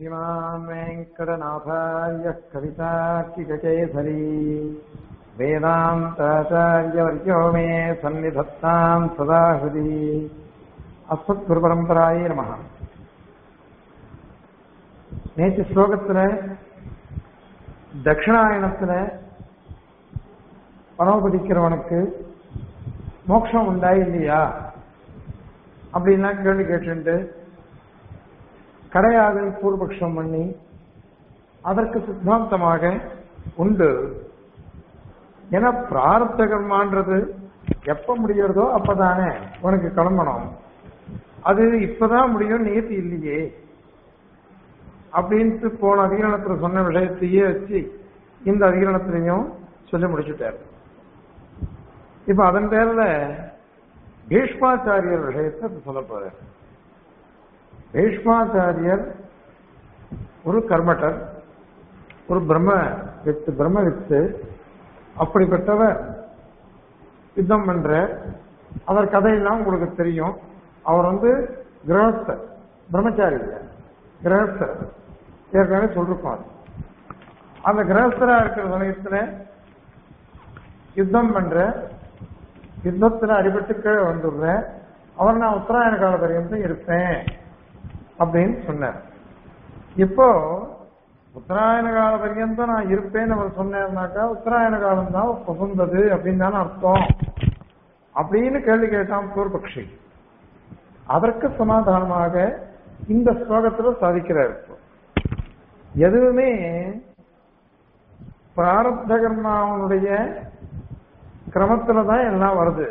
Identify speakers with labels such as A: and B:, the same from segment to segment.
A: श्रीमान् वेङ्कटनाथार्यः कवितार्किककेसरी वेदान्ताचार्यवर्यो मे सन्निधत्ताम् सदा हृदि அஸ்மத்குருபரம்பராயே நம நேற்று ஸ்லோகத்துல தட்சிணாயனத்துல பணோபதிக்கிறவனுக்கு மோட்சம் உண்டா இல்லையா அப்படின்லாம் கேள்வி கேட்டு கடையாக பூர்வபக்ஷம் பண்ணி அதற்கு சித்தாந்தமாக உண்டு ஏன்னா பிராரப்த கர்மான்றது எப்ப முடியறதோ அப்பதானே உனக்கு கிளம்பணும் அது இப்பதான் முடியும் நியத்தி இல்லையே அப்படின்ட்டு போன அதிகரணத்துல சொன்ன விஷயத்தையே வச்சு இந்த அதிகரணத்திலையும் சொல்லி முடிச்சுட்டார் இப்ப அதன் பேர்ல பீஷ்மாச்சாரியர் விஷயத்தை சொல்ல போறார் பீஷ்மாச்சாரியர் ஒரு கர்மட்டர் ஒரு பிரம்ம வித்து பிரம்ம வித்து அப்படிப்பட்டவர் யுத்தம் பண்ற அவர் கதையெல்லாம் உங்களுக்கு தெரியும் அவர் வந்து கிரகஸ்தர் பிரம்மச்சாரி இல்லை கிரகஸ்தர் ஏற்கனவே சொல்லிருக்கோம் அது. அந்த கிரகஸ்தரா இருக்கிற சமயத்துல யுத்தம் பண்ற யுத்தத்துல அடிபட்டு கீழே வந்துடுற அவர் நான் உத்தராயண கால பரியந்தம் இருப்பேன் அப்படின்னு சொன்னார் இப்போ உத்தராயண கால பரியந்தம் நான் இருப்பேன்னு அவர் சொன்னார்னாக்கா உத்தராயண காலம் தான் புகுந்தது அப்படின்னு தானே அர்த்தம் அப்படின்னு கேள்வி கேட்டான் பூர்வபக்ஷி அதற்கு சமாதானமாக இந்த ஸ்லோகத்துல சாதிக்கிறார் இப்போ எதுவுமே பிராரப்த கர்மாவனுடைய கிரமத்துல தான் எல்லாம் வருது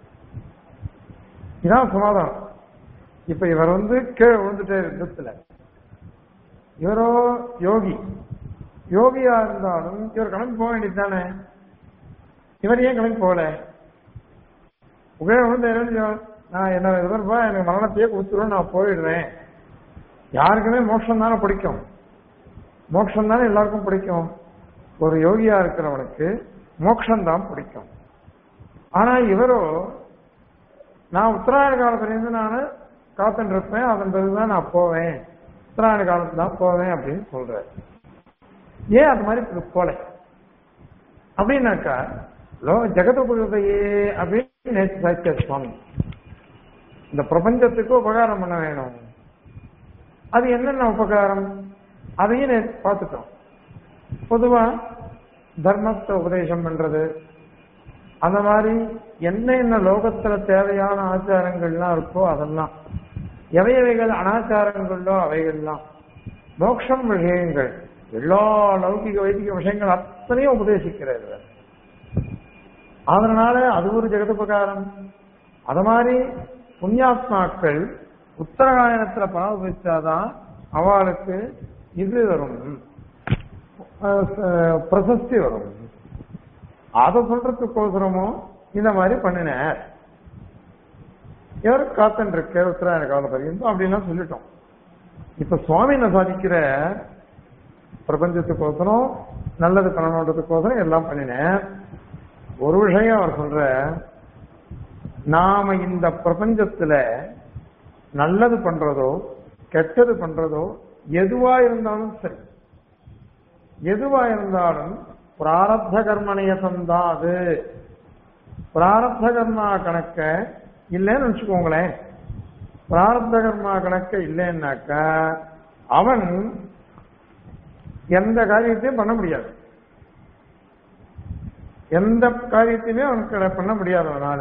A: இதான் சமாதானம் இப்ப இவர் வந்து கீழே விழுந்துட்டார் யுத்தத்துல இவரோ யோகி யோகியா இருந்தாலும் இவர் கிளம்பி போக வேண்டியது தானே இவர் ஏன் கிளம்பி போகல உகழ விழுந்த இறங்கியோ நான் என்ன எதிர்ப்பா எனக்கு மரணத்தையே கொடுத்துருவோம் நான் போயிடுறேன் யாருக்குமே மோட்சம் தானே பிடிக்கும் மோட்சம் தானே எல்லாருக்கும் பிடிக்கும் ஒரு யோகியா இருக்கிறவனுக்கு மோட்சம் தான் பிடிக்கும் ஆனா இவரோ நான் உத்தராயண காலத்திலிருந்து நான் காத்துட்டு இருப்பேன் அதன் பிறகுதான் நான் போவேன் உத்தராயண காலத்துல தான் போவேன் அப்படின்னு சொல்றாரு ஏன் அது மாதிரி போல அப்படின்னாக்கா லோ ஜெகதபுரதையே அப்படின்னு நேற்று சாய்ச்சார் சுவாமி இந்த பிரபஞ்சத்துக்கு உபகாரம் பண்ண வேணும் அது என்னென்ன உபகாரம் அதையும் நேற்று பார்த்துட்டோம் பொதுவா தர்மத்தை உபதேசம் பண்றது அந்த மாதிரி என்ன என்ன லோகத்துல தேவையான ஆச்சாரங்கள்லாம் இருக்கோ அதெல்லாம் எவை எவைகள் அனாச்சாரங்களோ அவைகள்லாம் மோட்சம் விஷயங்கள் எல்லா லௌகிக வைதிக விஷயங்கள் அத்தனையும் உபதேசிக்கிறார் அதனால அது ஒரு ஜெகதுபகாரம் அத மாதிரி புண்ணியாத்மாக்கள் உத்தராயணத்துல பராமரிச்சாதான் அவளுக்கு இது வரும் பிரசஸ்தி வரும் அதை சொல்றதுக்கோசரமும் இந்த மாதிரி பண்ணினார் இவர் காத்தன் இருக்க உத்தராயண கால பரியந்தம் அப்படின்லாம் சொல்லிட்டோம் இப்ப சுவாமி என்ன சாதிக்கிற பிரபஞ்சத்துக்கோசரம் நல்லது பண்ணணுன்றதுக்கோசரம் எல்லாம் பண்ணினேன் ஒரு விஷயம் அவர் சொல்ற நாம இந்த பிரபஞ்சத்துல நல்லது பண்றதோ கெட்டது பண்றதோ எதுவா இருந்தாலும் சரி எதுவா இருந்தாலும் பிராரப்த கர்மனையசம் தான் அது பிராரப்த கர்மா கணக்க இல்லைன்னு வச்சுக்கோங்களேன் பிராரப்த கர்மா கணக்க இல்லைன்னாக்கா அவன் எந்த காரியத்தையும் பண்ண முடியாது எந்த காரியத்தையுமே அவனுக்கு பண்ண முடியாது அதனால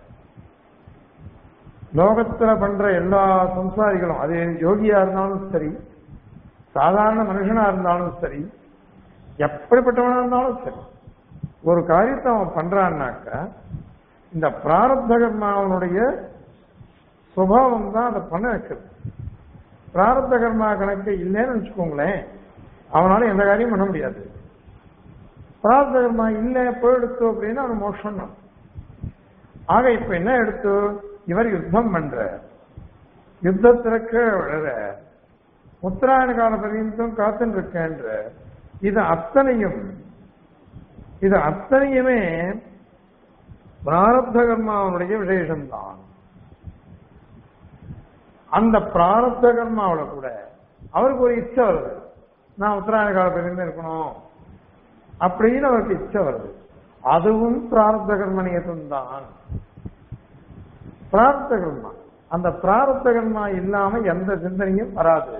A: லோகத்துல பண்ற எல்லா சம்சாரிகளும் அது யோகியா இருந்தாலும் சரி சாதாரண மனுஷனா இருந்தாலும் சரி எப்படிப்பட்டவனா இருந்தாலும் சரி ஒரு காரியத்தை அவன் பண்றான்னாக்கா இந்த பிராரப்த கர்மாவனுடைய சுபாவம் தான் அதை பண்ண வைக்கிறது பிராரப்த கர்மா கணக்கு இல்லைன்னு வச்சுக்கோங்களேன் அவனால எந்த காரியம் பண்ண முடியாது பிரார்த்த கர்மா இல்லை போயிடுத்து அப்படின்னு அவன் மோஷம் ஆக இப்ப என்ன எடுத்து இவர் யுத்தம் பண்ற யுத்தத்திற்கு விழற உத்தராயண கால பரியந்தம் காத்துன்னு இருக்கேன்ற இது அத்தனையும் இது அத்தனையுமே பிராரப்த கர்மாவனுடைய விசேஷம்தான் அந்த பிராரப்த கர்மாவில கூட அவருக்கு ஒரு இச்சை வருது நான் உத்தராயண காலத்திலிருந்து இருக்கணும் அப்படின்னு அவருக்கு இச்சை வருது அதுவும் பிராரப்த கர்ம நியத்தம் தான் பிராரப்த கர்மா அந்த பிராரப்த கர்மா இல்லாம எந்த சிந்தனையும் வராது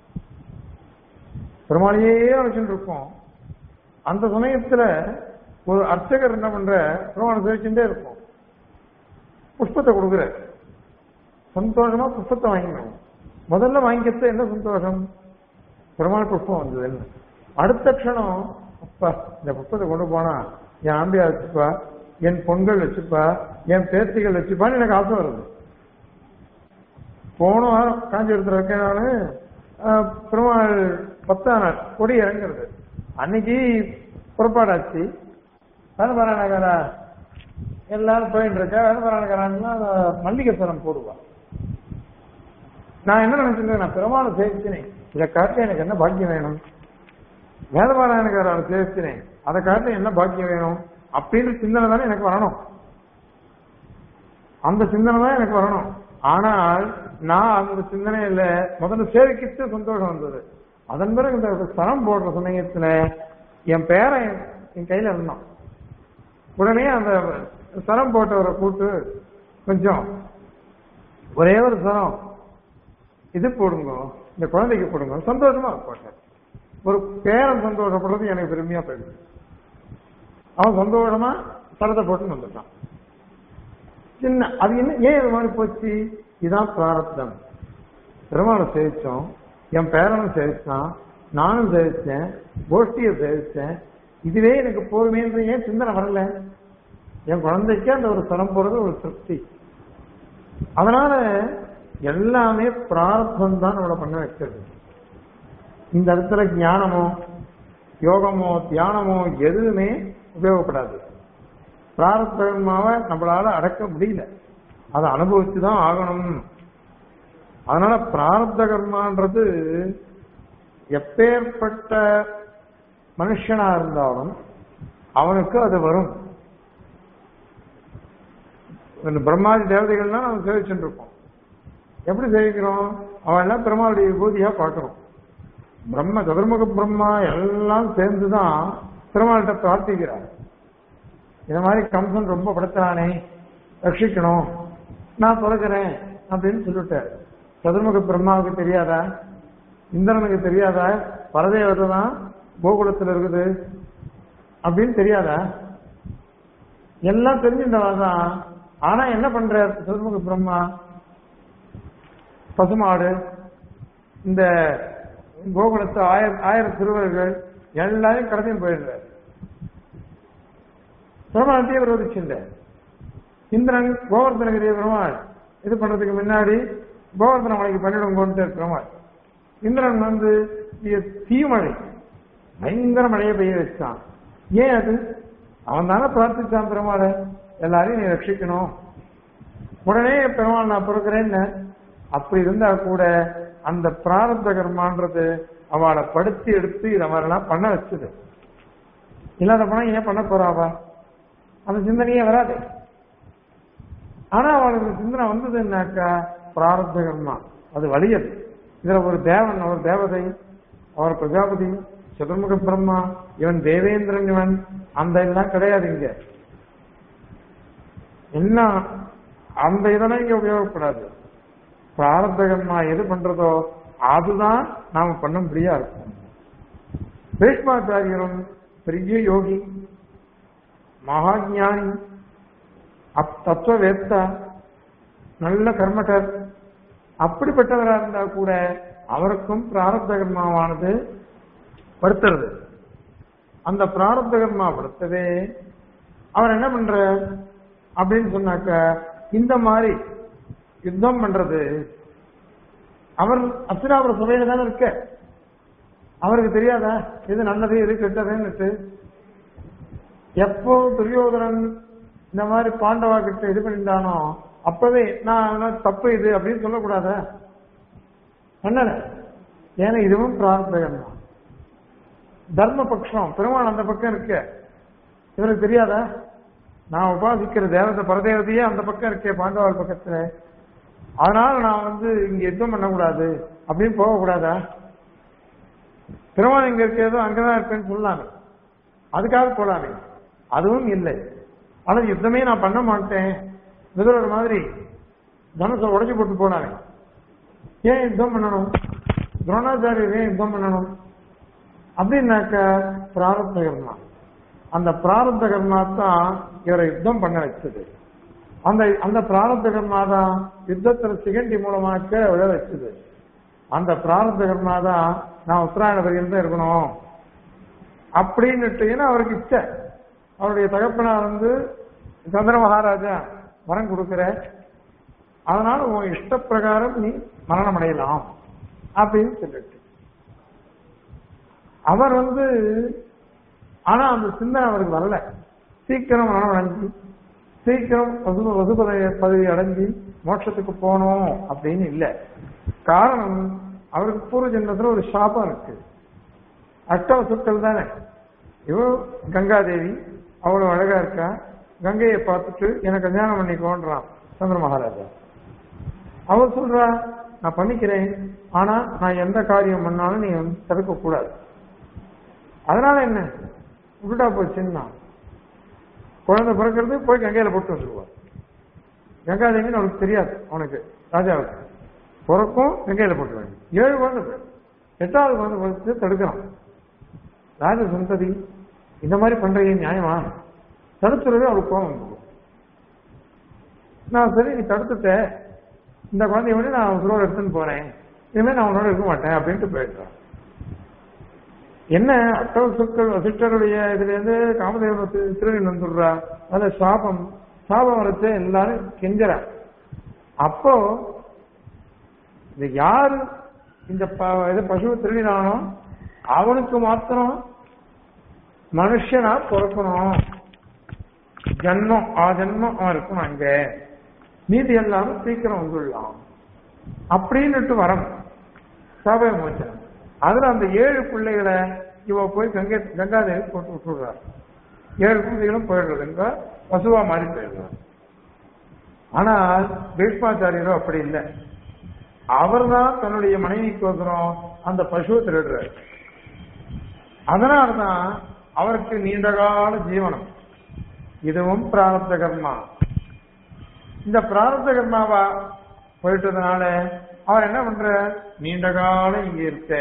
A: பெருமாளையே நினைச்சுட்டு இருக்கோம் அந்த சமயத்துல ஒரு அர்ச்சகர் என்ன பண்ற பெருமாளை சேவிச்சுட்டே இருக்கும் புஷ்பத்தை கொடுக்குற சந்தோஷமா புஷ்பத்தை வாங்கிக்கணும் முதல்ல வாங்கிக்கிறது என்ன சந்தோஷம் பெருமாள் புஷ்பம் வந்ததுன்னு அடுத்த க்ஷணம் அப்பா இந்த புஷ்பத்தை கொண்டு போனா என் ஆம்பியா வச்சுப்பா என் பொங்கல் வச்சுப்பா என் பேத்திகள் வச்சுப்பான்னு எனக்கு ஆசை வருது போன வாரம் காஞ்சிபுரத்தில் இருக்கேன் நானு ஆஹ், பெருமாள் பத்தாம் நாள் கொடி இறங்குறது அன்னைக்கு புறப்பாடாச்சு வேணுபாராயணகாரா எல்லாரும் போயிட்டு இருக்கா வேணுபாராயணகாரான்னா மல்லிகை சரம் போடுவா நான் என்ன நினைச்சிருந்தேன் நான் பெருமாளை சேவிச்சினேன் இதை காட்ட எனக்கு என்ன பாக்கியம் வேணும் வேதபாராயணக்காரரை சேவிச்சினேன் அதை காட்ட என்ன பாக்கியம் வேணும் அப்படின்னு சிந்தனை தானே எனக்கு வரணும் அந்த சிந்தனை தான் எனக்கு வரணும் ஆனால் நான் அந்த சிந்தனையில முதல்ல சேவிக்கிட்டு சந்தோஷம் வந்தது அதன் பிறகு இந்த சரம் போடுற சமயத்துல என் பேரன் என் கையில இருந்தான் உடனே அந்த சரம் போட்டவரை கூட்டு கொஞ்சம் ஒரே ஒரு சரம் இது போடுங்க இந்த குழந்தைக்கு போடுங்க சந்தோஷமா போட்டேன் ஒரு பேரன் சந்தோஷப்படுறது எனக்கு பெருமையா போயிடுது அவன் சந்தோஷமா சரத்தை போட்டு வந்துட்டான் சின்ன அது என்ன ஏன் இது மாதிரி போச்சு இதான் பிராரப்தம் பெருமாளை சேவிச்சோம் என் பேரனும் சேவிச்சான் நானும் சேவிச்சேன் கோஷ்டியை சேவிச்சேன் இதுவே எனக்கு போருமேன்ற ஏன் சிந்தனை வரல என் குழந்தைக்கு அந்த ஒரு சரம் போறது ஒரு திருப்தி அதனால எல்லாமே பிரார்த்தம் தான் நம்மளை பண்ண வைக்கிறது இந்த இடத்துல ஞானமோ யோகமோ தியானமோ எதுவுமே உபயோகப்படாது பிரார்த்தமாவை நம்மளால அடக்க முடியல அதை அனுபவிச்சு தான் ஆகணும் அதனால பிராரப்த கர்மான்றது எப்பேற்பட்ட மனுஷனா இருந்தாலும் அவனுக்கு அது வரும் இந்த பிரம்மாதி தேவதைகள்லாம் நம்ம சேவிச்சுட்டு இருக்கோம் எப்படி சேவிக்கிறோம் அவன் எல்லாம் பெருமாளுடைய விபூதியா பார்க்கிறோம் பிரம்ம சதுர்முக பிரம்மா எல்லாம் சேர்ந்துதான் பெருமாள்கிட்ட பிரார்த்திக்கிறார் இந்த மாதிரி கம்சன் ரொம்ப படுத்துறானே ரட்சிக்கணும் நான் பிறக்கிறேன் அப்படின்னு சொல்லிட்டார் சதுர்முக பிரம்மாவுக்கு தெரியாதா இந்திரனுக்கு தெரியாதா பரதேவதை தான் கோகுலத்தில் இருக்குது அப்படின்னு தெரியாதா எல்லாம் தெரிஞ்சின்றவா தான் ஆனா என்ன பண்ற சதுர்முக பிரம்மா பசுமாடு இந்த கோகுலத்து ஆயிரம் ஆயிரம் சிறுவர்கள் எல்லாரையும் கடத்தியும் போயிடுறார் பெருமாளத்தையே விரோதிச்சுட்ட இந்திரன் கோவர்தனகிரிய பெருமாள் இது பண்றதுக்கு முன்னாடி கோவர்தன மலைக்கு பண்ணிடும் கொண்டு பெருமாள் இந்திரன் வந்து இங்க தீமழை பயங்கர மழையை பெய்ய வச்சான் ஏன் அது அவன் தானே பிரார்த்திச்சான் பெருமாளை எல்லாரையும் நீ ரட்சிக்கணும் உடனே பெருமாள் நான் பிறக்கிறேன்னு அப்படி இருந்தா கூட அந்த பிராரப்த கர்மான்றது அவளை படுத்தி எடுத்து இதை மாதிரிலாம் பண்ண வச்சது இல்லாத போனா ஏன் பண்ண போறாவா அந்த சிந்தனையே வராது ஆனா அவளுக்கு சிந்தனை வந்ததுன்னாக்கா பிராரப்த கர்மா அது வலியது இதுல ஒரு தேவன் ஒரு தேவதை அவர் பிரஜாபதி சதுர்முக பிரம்மா இவன் தேவேந்திரன் இவன் அந்த எல்லாம் கிடையாது இங்க என்ன அந்த இதெல்லாம் இங்க உபயோகப்படாது பிராரப்த கர்மா எது பண்றதோ அதுதான் நாம பண்ண முடியா இருக்கும் பீஷ்மாச்சாரியரும் பெரிய யோகி மகாஞானி அப் தத்துவவேத்தா நல்ல கர்மட்டர் அப்படிப்பட்டவரா இருந்தா கூட அவருக்கும் பிராரப்த கர்மாவானது படுத்துறது அந்த பிராரப்த கர்மா படுத்தவே அவர் என்ன பண்ற அப்படின்னு சொன்னாக்க இந்த மாதிரி யுத்தம் பண்றது அவர் அத்திராபுர சபையில தானே இருக்க அவருக்கு தெரியாதா எது நல்லது எது கெட்டதுன்னு எப்போ துரியோதனன் இந்த மாதிரி பாண்டவா கிட்ட இது பண்ணிட்டானோ அப்பவே நான் தப்பு இது அப்படின்னு சொல்லக்கூடாதா பண்ணல ஏன்னா இதுவும் பிரார்த்தகம் தான் தர்ம பட்சம் பெருமாள் அந்த பக்கம் இருக்க இவருக்கு தெரியாதா நான் உபாசிக்கிற தேவதை பரதேவதையே அந்த பக்கம் இருக்கே பாண்டவாள் பக்கத்துல அதனால நான் வந்து இங்க யுத்தம் பண்ணக்கூடாது அப்படின்னு போகக்கூடாதா பெருமாள் எங்க இருக்கிறதோ அங்கதான் இருப்பேன்னு சொல்லலாமே அதுக்காக போலாமே அதுவும் இல்லை ஆனா யுத்தமே நான் பண்ண மாட்டேன் விதவர் மாதிரி தனுசை உடைச்சு போட்டு போனாங்க ஏன் யுத்தம் பண்ணணும் துரோணாச்சாரியர் ஏன் யுத்தம் பண்ணணும் அப்படின்னாக்க பிராரப்த கர்மா அந்த பிராரப்த கர்மா தான் இவரை யுத்தம் பண்ண வச்சது அந்த அந்த பிராரப்த கர்மா தான் யுத்தத்துல சிகண்டி மூலமாக்க விழ வச்சது அந்த பிராரப்த கர்மா தான் நான் உத்தராயண பரியந்தம் இருக்கணும் அப்படின்னுட்டு ஏன்னா அவருக்கு இச்சை அவருடைய தகப்பனார் வந்து சந்திர மகாராஜா வரம் கொடுக்கிற அதனால உன் இஷ்ட பிரகாரம் நீ மரணம் அடையலாம் அப்படின்னு சொல்லிட்டு அவர் வந்து ஆனா அந்த சிந்தனை அவருக்கு வரல சீக்கிரம் மரணம் அடைஞ்சு சீக்கிரம் வசு வசுபத பதவி அடைஞ்சு மோட்சத்துக்கு போகணும் அப்படின்னு இல்லை காரணம் அவருக்கு பூர்வ ஜென்மத்துல ஒரு சாபம் இருக்கு அஷ்டவசுக்கள் தானே இவ கங்காதேவி அவ்வளவு அழகா இருக்கா கங்கையை பார்த்துட்டு எனக்கு கல்யாணம் பண்ணிக்கோன்றான் சந்திர மகாராஜா அவர் சொல்றா நான் பண்ணிக்கிறேன் ஆனா நான் எந்த காரியம் பண்ணாலும் நீ வந்து தடுக்க கூடாது அதனால என்ன உருட்டா போச்சுன்னா குழந்தை பிறக்கிறது போய் கங்கையில போட்டு வந்துருவார் கங்காதேவின்னு அவனுக்கு தெரியாது அவனுக்கு ராஜாவுக்கு பிறக்கும் கங்கையில போட்டு வேண்டிய ஏழு குழந்தை பிறகு. எட்டாவது குழந்தை பிறகு தடுக்கிறான் ராஜ சந்ததி இந்த மாதிரி பண்றீங்க நியாயமா தடுத்துறது அவளுக்கு கோபம் வந்துடும் நான் சரி நீ தடுத்துட்ட இந்த குழந்தைய விட நான் உங்களோட எடுத்துன்னு போறேன் இனிமே நான் உன்னோட இருக்க மாட்டேன் அப்படின்ட்டு போயிடுறான் என்ன அட்டவ சொற்கள் வசிஷ்டருடைய இதுல இருந்து காமதேவன் திரு- திருநீர் வந்துடுறா அது சாபம் சாபம் வரச்சு எல்லாரும் கெஞ்சறா அப்போ இந்த யாரு இந்த ப- இது பசுவை திருடினானோ அவனுக்கு மாத்திரம் மனுஷனா பிறக்கணும் ஜன்மம் ஆ ஜன்மம் அவன் இருக்கணும் அங்க மீதி எல்லாரும் சீக்கிரம் வந்துடலாம் அப்படின்னுட்டு வரணும் சாப மோச்சனம் அதுல அந்த ஏழு பிள்ளைகளை இவ போய் கங்கை கங்காதேவி போட்டு விட்டுடுறார் ஏழு குழந்தைகளும் போயிடுறதுங்க பசுவா மாறி போயிடுறார் ஆனால் பீஷ்மாச்சாரியரோ அப்படி இல்லை அவர்தான் தன்னுடைய மனைவிக்கோசரம் அந்த பசுவை திருடுறார் அதனால்தான் அவருக்கு நீண்டகால ஜீவனம் இதுவும் பிராரப்த கர்மா இந்த பிராரப்த கர்மாவா போயிட்டதுனால அவர் என்ன பண்ற நீண்ட காலம் இங்க இருக்க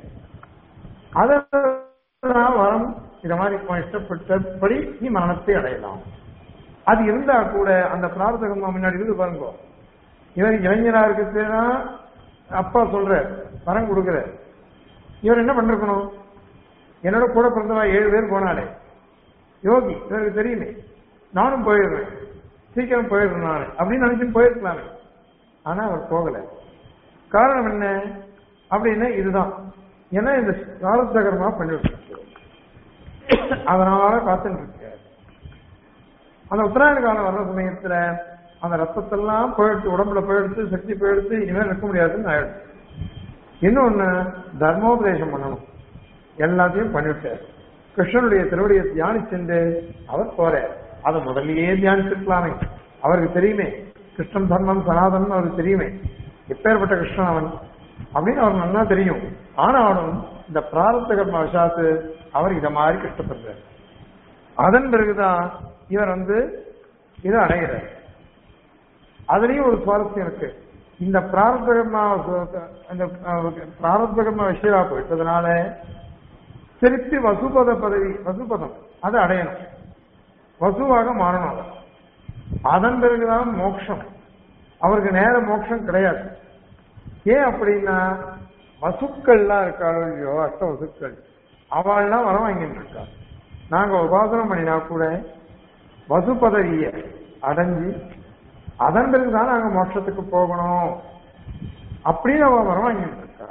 A: அதெல்லாம் வரம் இத மாதிரி உன் இஷ்டப்பட்டபடி நீ மரணத்தை அடையலாம் அது இருந்தா கூட அந்த பிரார்த்த கர்மா முன்னாடி இருந்து பாருங்க இவர் இளைஞரா இருக்குதுன்னா அப்பா சொல்ற வரம் கொடுக்குற இவர் என்ன பண்ணிருக்கணும் என்னோட கூட பிறந்தவா ஏழு பேர் போனாலே யோகி இவருக்கு தெரியுமே நானும் போயிடுறேன் சீக்கிரம் போயிடுறேன் நான் அப்படின்னு நினைச்சுன்னு போயிருக்கலாமே ஆனா அவர் போகல காரணம் என்ன அப்படின்னா இதுதான் ஏன்னா இந்த காலத்தகரமா பண்ணிட்டு இருக்கு அதனால காத்துட்டு இருக்க அந்த உத்தராயண காலம் வர்ற சமயத்துல அந்த ரத்தத்தெல்லாம் போயிடுச்சு உடம்புல போயிடுச்சு சக்தி போயிடுச்சு இனிமேல் இருக்க முடியாதுன்னு ஆயிடுச்சு இன்னொன்னு தர்மோபதேசம் பண்ணணும் எல்லாத்தையும் பண்ணிவிட்டார் கிருஷ்ணனுடைய திருவடியை தியானிச்சுண்டு அவர் போறார் அதை முதல்லயே தியானிச்சிருக்கலாமே அவருக்கு தெரியுமே கிருஷ்ணன் தர்மம் சனாதனம் அவருக்கு தெரியுமே எப்பேற்பட்ட கிருஷ்ணன் அவன் அப்படின்னு அவர் நல்லா தெரியும் ஆனாலும் இந்த பிராரத்த கர்ம விஷாத்து அவர் இத மாதிரி கஷ்டப்படுறார் அதன் பிறகுதான் இவர் வந்து இதை அடைகிறார் அதுலயும் ஒரு சுவாரஸ்யம் இருக்கு இந்த பிராரத்த கர்மா அந்த பிராரத்த கர்ம விஷயமா போயிட்டதுனால திருப்பி வசுபத பதவி வசுபதம் அதை அடையணும் வசுவாக மாறணும் அவர். அதன் பிறகுதான் மோட்சம் அவருக்கு நேர மோட்சம் கிடையாது ஏன் அப்படின்னா வசுக்கள்லாம் இருக்காளோ இல்லையோ அஷ்ட வசுக்கள் அவள்லாம் வர வாங்கிட்டு இருக்கா நாங்க உபாசனம் பண்ணினா கூட வசு பதவிய அடைஞ்சு அதன் பிறகுதான் நாங்க மோட்சத்துக்கு போகணும் அப்படின்னு அவ வர வாங்கிட்டு இருக்கா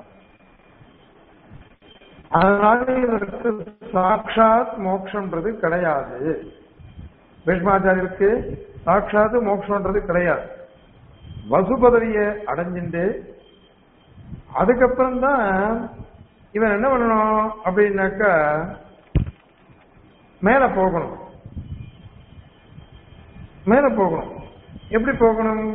A: அதனால இதற்கு சாட்சாத் மோட்சம்ன்றது கிடையாது பீஷ்மாச்சாரியருக்கு சாட்சாத் மோட்சம்ன்றது கிடையாது வசு பதவியை அடைஞ்சுட்டு அதுக்கப்புறம் தான் இவன் என்ன பண்ணணும் அப்படின்னாக்கா மேல போகணும் மேல போகணும் எப்படி போகணும்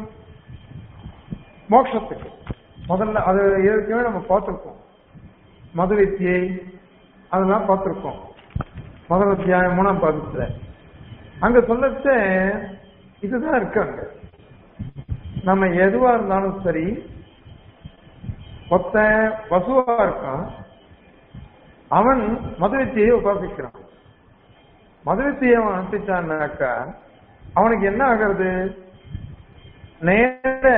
A: மோட்சத்துக்கு முதல்ல அது ஏற்கனவே நம்ம பார்த்திருக்கோம் மது வித்தியை அதெல்லாம் பார்த்துருக்கோம் முதல் அத்தியாயம் மூணாம் பாதத்துல அங்க சொல்லச்ச இதுதான் இருக்கு அங்க நம்ம எதுவா இருந்தாலும் சரி ஒத்த வசுவா இருக்கான் அவன் மதுவித்தியை உபாசிக்கிறான் மதுவித்தியை அவன் அனுப்பிச்சான்னாக்கா அவனுக்கு என்ன ஆகிறது நேர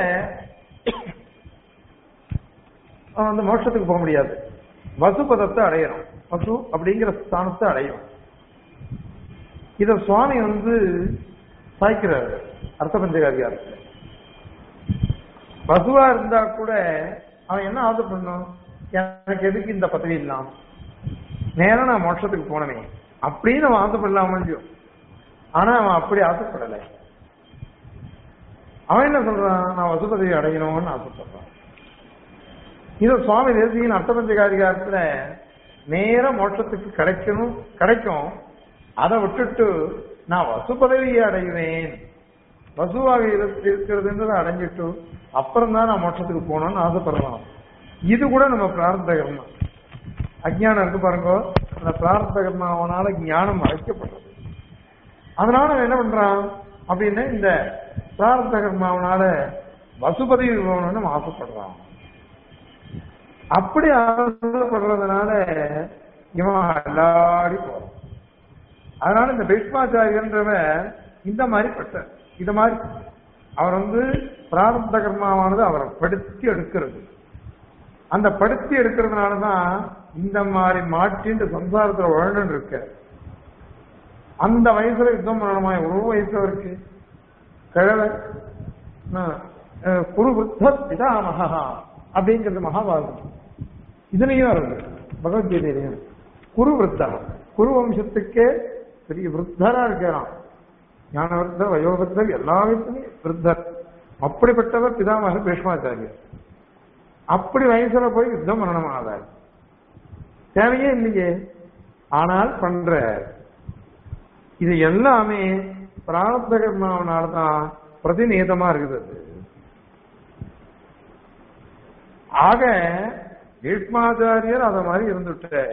A: அவன் வந்து மோட்சத்துக்கு போக முடியாது வசுபதத்தை அடையணும் வசு அப்படிங்கிற ஸ்தானத்தை அடையும் இத சுவாமி வந்து சாய்க்கிறாரு அர்த்த பஞ்சகாதிகாரத்தில் வசுவா இருந்தா கூட அவன் என்ன ஆசை பண்ணும் எனக்கு எதுக்கு இந்த பதவி இல்லாம் நேரம் நான் மோட்சத்துக்கு போனவே அப்படின்னு அவன் ஆசைப்படலாம் முடியும் ஆனா அவன் அப்படி ஆசைப்படலை அவன் என்ன சொல்றான் நான் வசு பதவி அடையணும்னு ஆசைப்படுறான் இது சுவாமி தேசியின் அர்த்தபஞ்சகாதிகாரத்துல நேர மோட்சத்துக்கு கிடைக்கணும் கிடைக்கும் அதை விட்டுட்டு நான் வசு பதவியை அடைவேன் வசுவாக இரு- இருக்கிறதுன்றதை அடைஞ்சிட்டு அப்புறம் தான் நான் மோட்சத்துக்கு போகணும்னு ஆசைப்படலாம் இது கூட நம்ம பிரார்த்த கர்மா அஜ்ஞானம் இருக்கு பாருங்க அந்த பிரார்த்த கர்மாவனால ஞானம் அழைக்கப்படுறது அதனால அவன் என்ன பண்றான் அப்படின்னா இந்த பிரார்த்த கர்மாவனால வசுபதவி போகணும்னு அவன் ஆசைப்படுறான் அப்படி ஆசைப்படுறதுனால இவன் அல்லாடி போறான் அதனால இந்த பீஷ்மாச்சாரியன்றவன் இந்த மாதிரி பட்ட இந்த மாதிரி அவர் வந்து பிராரப்த கர்மாவானது அவரை படுத்தி எடுக்கிறது அந்த படுத்தி எடுக்கிறதுனாலதான் இந்த மாதிரி மாற்றி இந்த சம்சாரத்துல உழண்டு இருக்க அந்த வயசுல யுத்தம் பண்ணணுமா ஒரு வயசு அவருக்கு கிழவ குரு புத்த பிதாமகா அப்படிங்கிறது மகாபாரதம் இதுலயும் வருது பகவத்கீதையிலையும் குரு விருத்தா குரு வம்சத்துக்கே பெரிய விருத்தரா இருக்கிறான் ஞான விருத்தர் வயோவிருத்தர் எல்லா விதத்துலயும் விருத்தர் அப்படிப்பட்டவர் பிதாமக பீஷ்மாச்சாரியர் அப்படி வயசுல போய் யுத்தம் பண்ணணும் ஆதார் தேவையே இல்லையே ஆனால் பண்ற இது எல்லாமே பிராரப்த கர்மாவனால்தான் பிரதிநிதமா இருக்குது அது. ஆக பீஷ்மாச்சாரியர் அத மாதிரி இருந்துட்ட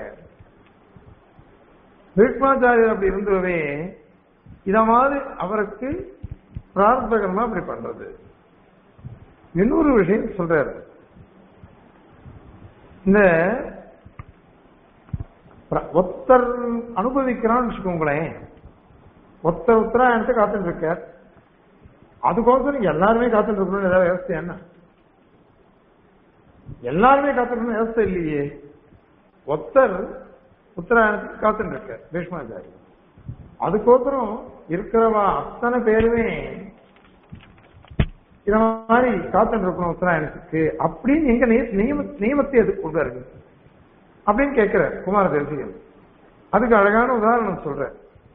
A: பீஷ்மாச்சாரியர் அப்படி இருந்துடவே இத மாதிரி அவருக்கு பிரார்த்தகமா அப்படி பண்றது இன்னொரு விஷயம் சொல்றாரு இந்த பிர- ஒருத்தர் அனுபவிக்கிறான்னு வச்சுக்கோங்களேன் ஒருத்தர் உத்தராயணத்தை காத்துட்டு இருக்கார் அதுக்கோசரம் எல்லாருமே காத்துட்டு இருக்கணும்னு ஏதாவது வியவஸ்தை என்ன எல்லாருமே காத்துக்கணும் வியவஸ்தை இல்லையே ஒருத்தர் உத்தராயணத்துக்கு காத்துட்டு இருக்கார் பீஷ்மாச்சாரி அதுக்கோசரம் இருக்கிறவா அத்தனை பேருமே இத மாதிரி காத்துட்டு இருக்கணும் உத்தராயணத்துக்கு அப்படின்னு எங்க நிய- நியம- நியமத்தை எதுக்கு கொண்டு வருது அப்படின்னு கேட்கிறார் குமார தேசிகன் அதுக்கு அழகான உதாரணம் சொல்றேன்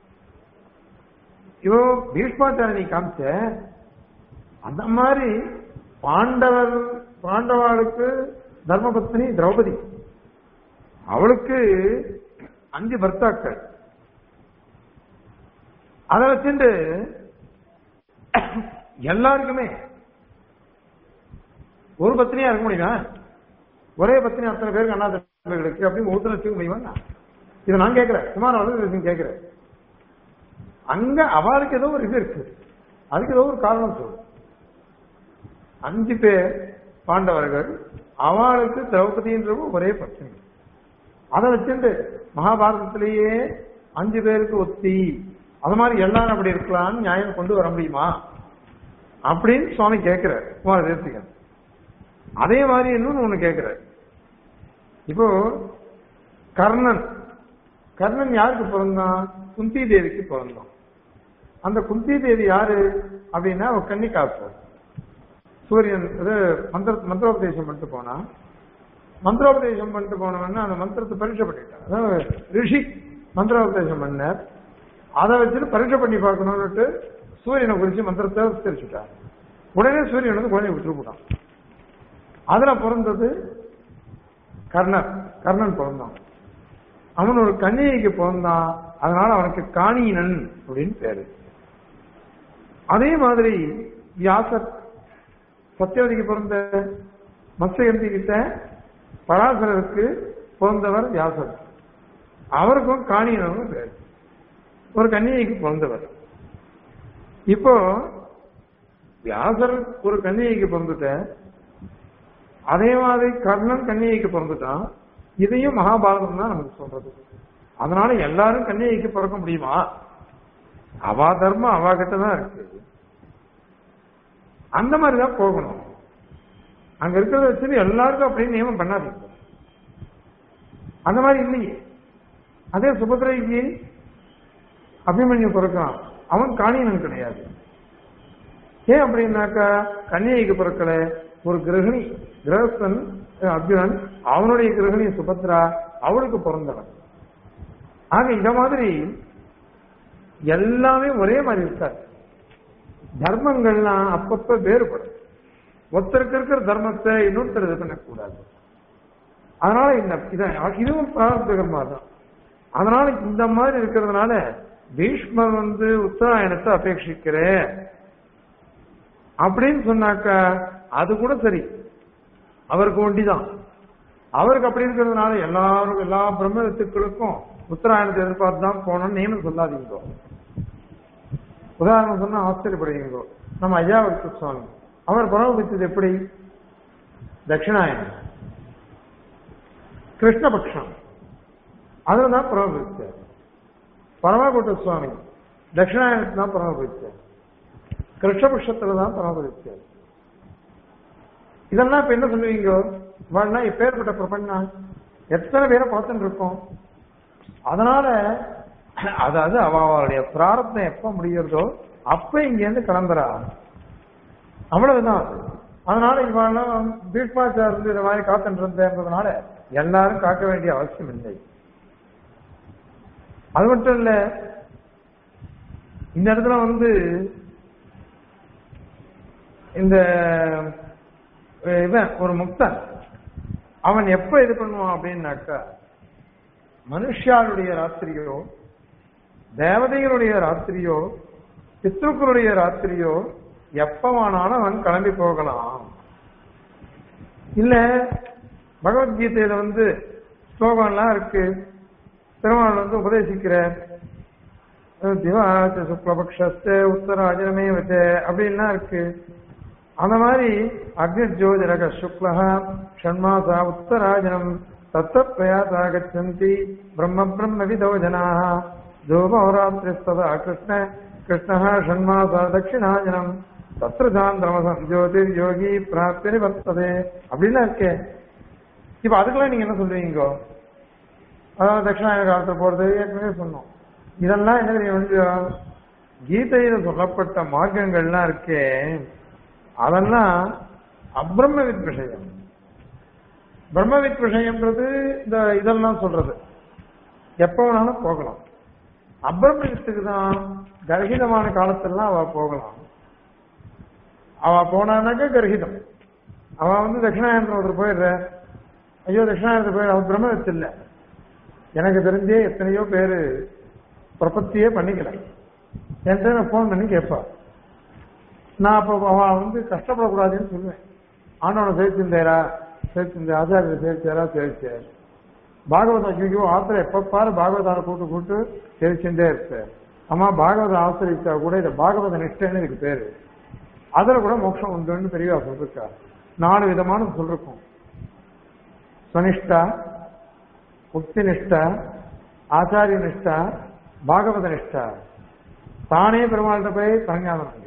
A: இவோ பீஷ்மாச்சாரணி காமிச்ச அந்த மாதிரி பாண்டவர் பாண்டவாளுக்கு தர்மபத்னி திரௌபதி அவளுக்கு அஞ்சு பர்த்தாக்கள் அதை வச்சுட்டு எல்லாருக்குமே ஒரு பத்தினியா இருக்க முடியுமா ஒரே பத்தினி அத்தனை பேருக்கு அண்ணா தம்பிகளுக்கு அப்படி ஒருத்தர் வச்சுக்க முடியுமா இதை நான் கேட்கிறேன் குமார் வந்து கேட்கிறேன் அங்க அவளுக்கு ஏதோ ஒரு இது இருக்கு அதுக்கு ஏதோ ஒரு காரணம் சொல்லு அஞ்சு பேர் பாண்டவர்கள் அவளுக்கு திரௌபதின்றவங்க ஒரே பத்தினி அதை வச்சுட்டு மகாபாரதத்திலேயே அஞ்சு பேருக்கு ஒத்தி அது மாதிரி எல்லாரும் அப்படி இருக்கலாம்னு நியாயம் கொண்டு வர முடியுமா அப்படின்னு சுவாமி கேட்கிறார் குமார தேசிகன் அதே மாதிரி இன்னொன்னு ஒண்ணு கேட்கிறார் இப்போ கர்ணன் கர்ணன் யாருக்கு பிறந்தான் குந்தி தேவிக்கு பிறந்தான் அந்த குந்தி தேவி யாரு அப்படின்னா அவ கன்னிகாசு சூரியன் இது மந்திர மந்திரோபதேசம் பண்ணிட்டு போனா மந்திரோபதேசம் பண்ணிட்டு போனவன்னா அந்த மந்திரத்தை பரீட்சை பண்ணிட்டான் அதாவது ரிஷி மந்திரோபதேசம் பண்ணார் அதை வச்சுட்டு பரீட்சை பண்ணி பார்க்கணும்னுட்டு சூரியனை குறிச்சு மந்திரத்தை தெரிச்சுட்டார் உடனே சூரியன் வந்து குழந்தைய விட்டுட்டு போட்டான் அதுல பிறந்தது கர்ணன் கர்ணன் பிறந்தான் அவன் ஒரு கன்னிகைக்கு பிறந்தான் அதனால அவனுக்கு காணியனன் அப்படின்னு பேரு அதே மாதிரி வியாசர் சத்தியவதிக்கு பிறந்த மத்ஸ்யகந்தி கிட்ட பராசரருக்கு பிறந்தவர் வியாசர் அவருக்கும் காணியனும் பேர் ஒரு கன்னிகைக்கு பிறந்தவர் இப்போ வியாசர் ஒரு கன்னிகைக்கு பிறந்துட்ட அதே மாதிரி கர்ணன் கன்னிகைக்கு பிறந்துட்டான் இதையும் மகாபாரதம் தான் நமக்கு சொல்றது அதனால எல்லாரும் கன்னிகைக்கு பிறக்க முடியுமா அவா தர்மம் அவா கிட்ட தான் இருக்கு அந்த மாதிரி தான் போகணும் அங்க இருக்கிறத வச்சு எல்லாருக்கும் அப்படின்னு நியமம் பண்ணாதீங்க அந்த மாதிரி இல்லையே அதே சுபத்திரைக்கு அபிமன்யு பிறக்கான் அவன் காணியனன் கிடையாது ஏன் அப்படின்னாக்கா கன்னிகைக்கு பிறக்கல ஒரு கிரகிணி கிரகஸ்தன் அர்ஜுனன் அவனுடைய கிரகிணி சுபத்ரா அவளுக்கு பிறந்தவன் ஆக இந்த மாதிரி எல்லாமே ஒரே மாதிரி இருக்காது தர்மங்கள்லாம் அப்பப்ப வேறுபடும் ஒருத்தருக்கு இருக்கிற தர்மத்தை இன்னொருத்தர் இது பண்ணக்கூடாது அதனால இந்த இத இதுவும் பிரார்த்தகமா தான் அதனால இந்த மாதிரி இருக்கிறதுனால பீஷ்மர் வந்து உத்தராயணத்தை அபேட்சிக்கிறேன் அப்படின்னு சொன்னாக்கா அது கூட சரி அவருக்கு ஒண்டிதான் அவருக்கு அப்படி இருக்கிறதுனால எல்லாரும் எல்லா பிரம்ம வித்துக்களுக்கும் உத்தராயணத்தை எதிர்பார்த்து தான் போகணும்னு நீங்களும் சொல்லாதீங்க உதாரணம் சொன்னா ஆச்சரியப்படுவீங்க நம்ம ஐயாவுக்கு சுவாமி அவர் பரமபித்தது எப்படி தட்சிணாயனம் கிருஷ்ணபக்ஷம் அதுதான் பரமபித்தார் பரமகுட்ட சுவாமி தட்சிணாயனத்து தான் பரமபித்தார் கிருஷ்ணபக்ஷத்துல தான் பரமபித்தார் இதெல்லாம் இப்ப என்ன சொல்லுவீங்க வாழ்னா இப்பேற்பட்ட பிரபஞ்சா எத்தனை பேரை பார்த்துட்டு இருக்கோம் அதனால அதாவது அவளுடைய பிராரத்தம் எப்ப முடிகிறதோ அப்ப இங்க இருந்து கிளம்புறா அவ்வளவுதான் அது. அதனால இவெல்லாம் பீஷ்மாச்சார் இருந்து இந்த மாதிரி காத்துட்டு இருந்ததுனால எல்லாரும் காக்க வேண்டிய அவசியம் இல்லை அது மட்டும் இல்ல இந்த இடத்துல வந்து இந்த அஹ், இவன் ஒரு முக்தன் அவன் எப்ப இது பண்ணுவான் அப்படின்னாக்கா மனுஷாளுடைய ராத்திரியோ தேவதைகளுடைய ராத்திரியோ பித்ருக்களுடைய ராத்திரியோ எப்பவானாலும் அவன் கிளம்பி போகலாம் இல்ல பகவத்கீதையில வந்து ஸ்லோகம்லாம் இருக்கு பெருமாள் வந்து உபதேசிக்கிற திவாச்ச சுக்லபக்ஷஸ்த உத்தராஜனமே வச்ச அப்படின்லாம் இருக்கு அந்த மாதிரி அக்னிஜோதிரக சுக்லஹ ஷண்மாசா உத்தராஜனம் தத்த பிரயாசா கச்சந்தி பிரம்ம பிரம்ம விதோ ஜனாக தூபோராத்திரிஸ்ததா கிருஷ்ண கிருஷ்ணः ஷண்மாசா தட்சிணாஜனம் தத்ர சாந்திரமசம் ஜோதிர் யோகி பிராப்தி வர்த்ததே அப்படின்லாம் இருக்கே இப்ப அதுக்கெல்லாம் நீங்க என்ன சொல்றீங்க அதாவது தட்சிணாயன காலத்துல போறது ஏற்கனவே சொன்னோம் இதெல்லாம் என்ன தெரியும் வந்து கீதையில சொல்லப்பட்ட மார்க்கங்கள்லாம் இருக்கே அதெல்லாம் அப்ரம்மவித் விஷயம் பிரம்மவித் விஷயம்ன்றது இந்த இதெல்லாம் சொல்றது எப்ப வேணாலும் போகலாம் அப்ரம்மவித்துக்கு தான் கர்ஹிதமான காலத்திலாம் அவ போகலாம் அவ போனானாக்க கர்ஹிதம் அவ வந்து தட்சிணாயனத்தில் ஒருத்தர் போயிடுற ஐயோ தட்சிணாயனத்தில் போயிடு அவ பிரம்மவித்து இல்ல எனக்கு தெரிஞ்சே எத்தனையோ பேரு பிரபத்தியே பண்ணிக்கல என்கிட்ட நான் ஃபோன் பண்ணி கேட்பா நான் அப்போ அவன் வந்து கஷ்டப்படக்கூடாதுன்னு சொல்லுவேன் ஆண்டவனை சேர்த்திருந்தேரா சேர்த்திருந்த ஆச்சாரிய சேர்த்தாரா சேர்த்தார் பாகவதம் ஐயோ ஆத்திர எப்ப பாரு பாகவதார கூட்டு கூட்டு தெரிச்சுட்டே இருப்பார் அம்மா பாகவதம் ஆசிரிச்சா கூட இது பாகவத நிஷ்டைன்னு இதுக்கு பேரு அதுல கூட மோட்சம் உண்டுன்னு பெரியவா சொல்லிருக்கா நாலு விதமான சொல்லிருக்கோம் ஸ்வனிஷ்டா முக்தி நிஷ்டா ஆச்சாரிய நிஷ்டா பாகவத நிஷ்டா தானே பெருமாள்கிட்ட போய் பரஞானம் உண்டு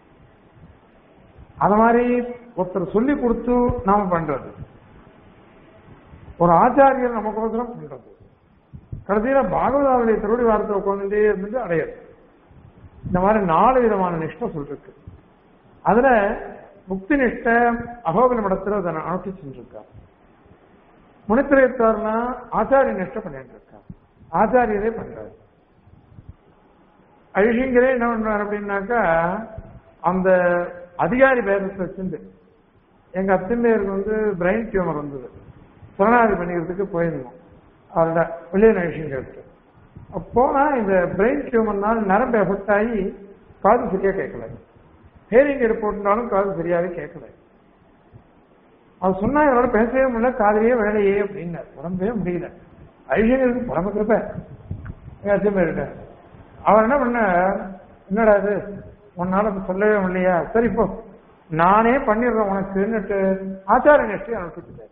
A: அத மாதிரி ஒருத்தர் சொல்லி கொடுத்து நாம பண்றது ஒரு ஆச்சாரியர் நமக்கோசரம் பண்றது கடைசியில பாகவதாவுடைய திருவடி வாரத்தை உட்காந்துட்டே இருந்துட்டு அடையாது இந்த மாதிரி நாலு விதமான நிஷ்டை சொல்லிருக்கு அதுல முக்தி நிஷ்டை அகோகல மடத்துல அதை அனுஷ்டிச்சுட்டு இருக்கா முனித்திரையத்தார்னா ஆச்சாரிய நிஷ்டை பண்ணிட்டு இருக்கா ஆச்சாரியரே பண்றாரு அழிஷிங்கரே என்ன பண்றாரு அப்படின்னாக்கா அந்த அதிகாரி பேரத்தை வச்சிருந்து எங்க அத்திம்பேருக்கு வந்து பிரெயின் டியூமர் வந்தது சரணாதி பண்ணிக்கிறதுக்கு போயிருந்தோம் அவரோட வில்லியன் அழிஷிங்கருக்கு போனா இந்த பிரெயின் டியூமர்னால நரம்பு எஃபெக்ட் ஆகி காது சரியா கேட்கல ஹேரிங் எடு போட்டுனாலும் காது சரியாவே கேட்கல அவர் சொன்னா இவரோட பேசவே முடியல காதலியே வேலையே அப்படின்னாரு உடம்பே முடியல ஐஸ்வர்யருக்கு பரம கிருப்பை எங்க அச்சம்பேருட்ட அவர் என்ன பண்ண என்னடா இது உன்னால இப்ப சொல்லவே முடியலையா சரி இப்போ நானே பண்ணிடுறேன் உனக்குன்னுட்டு ஆச்சாரிய நிஷ்டை அனுப்பிச்சுட்டாரு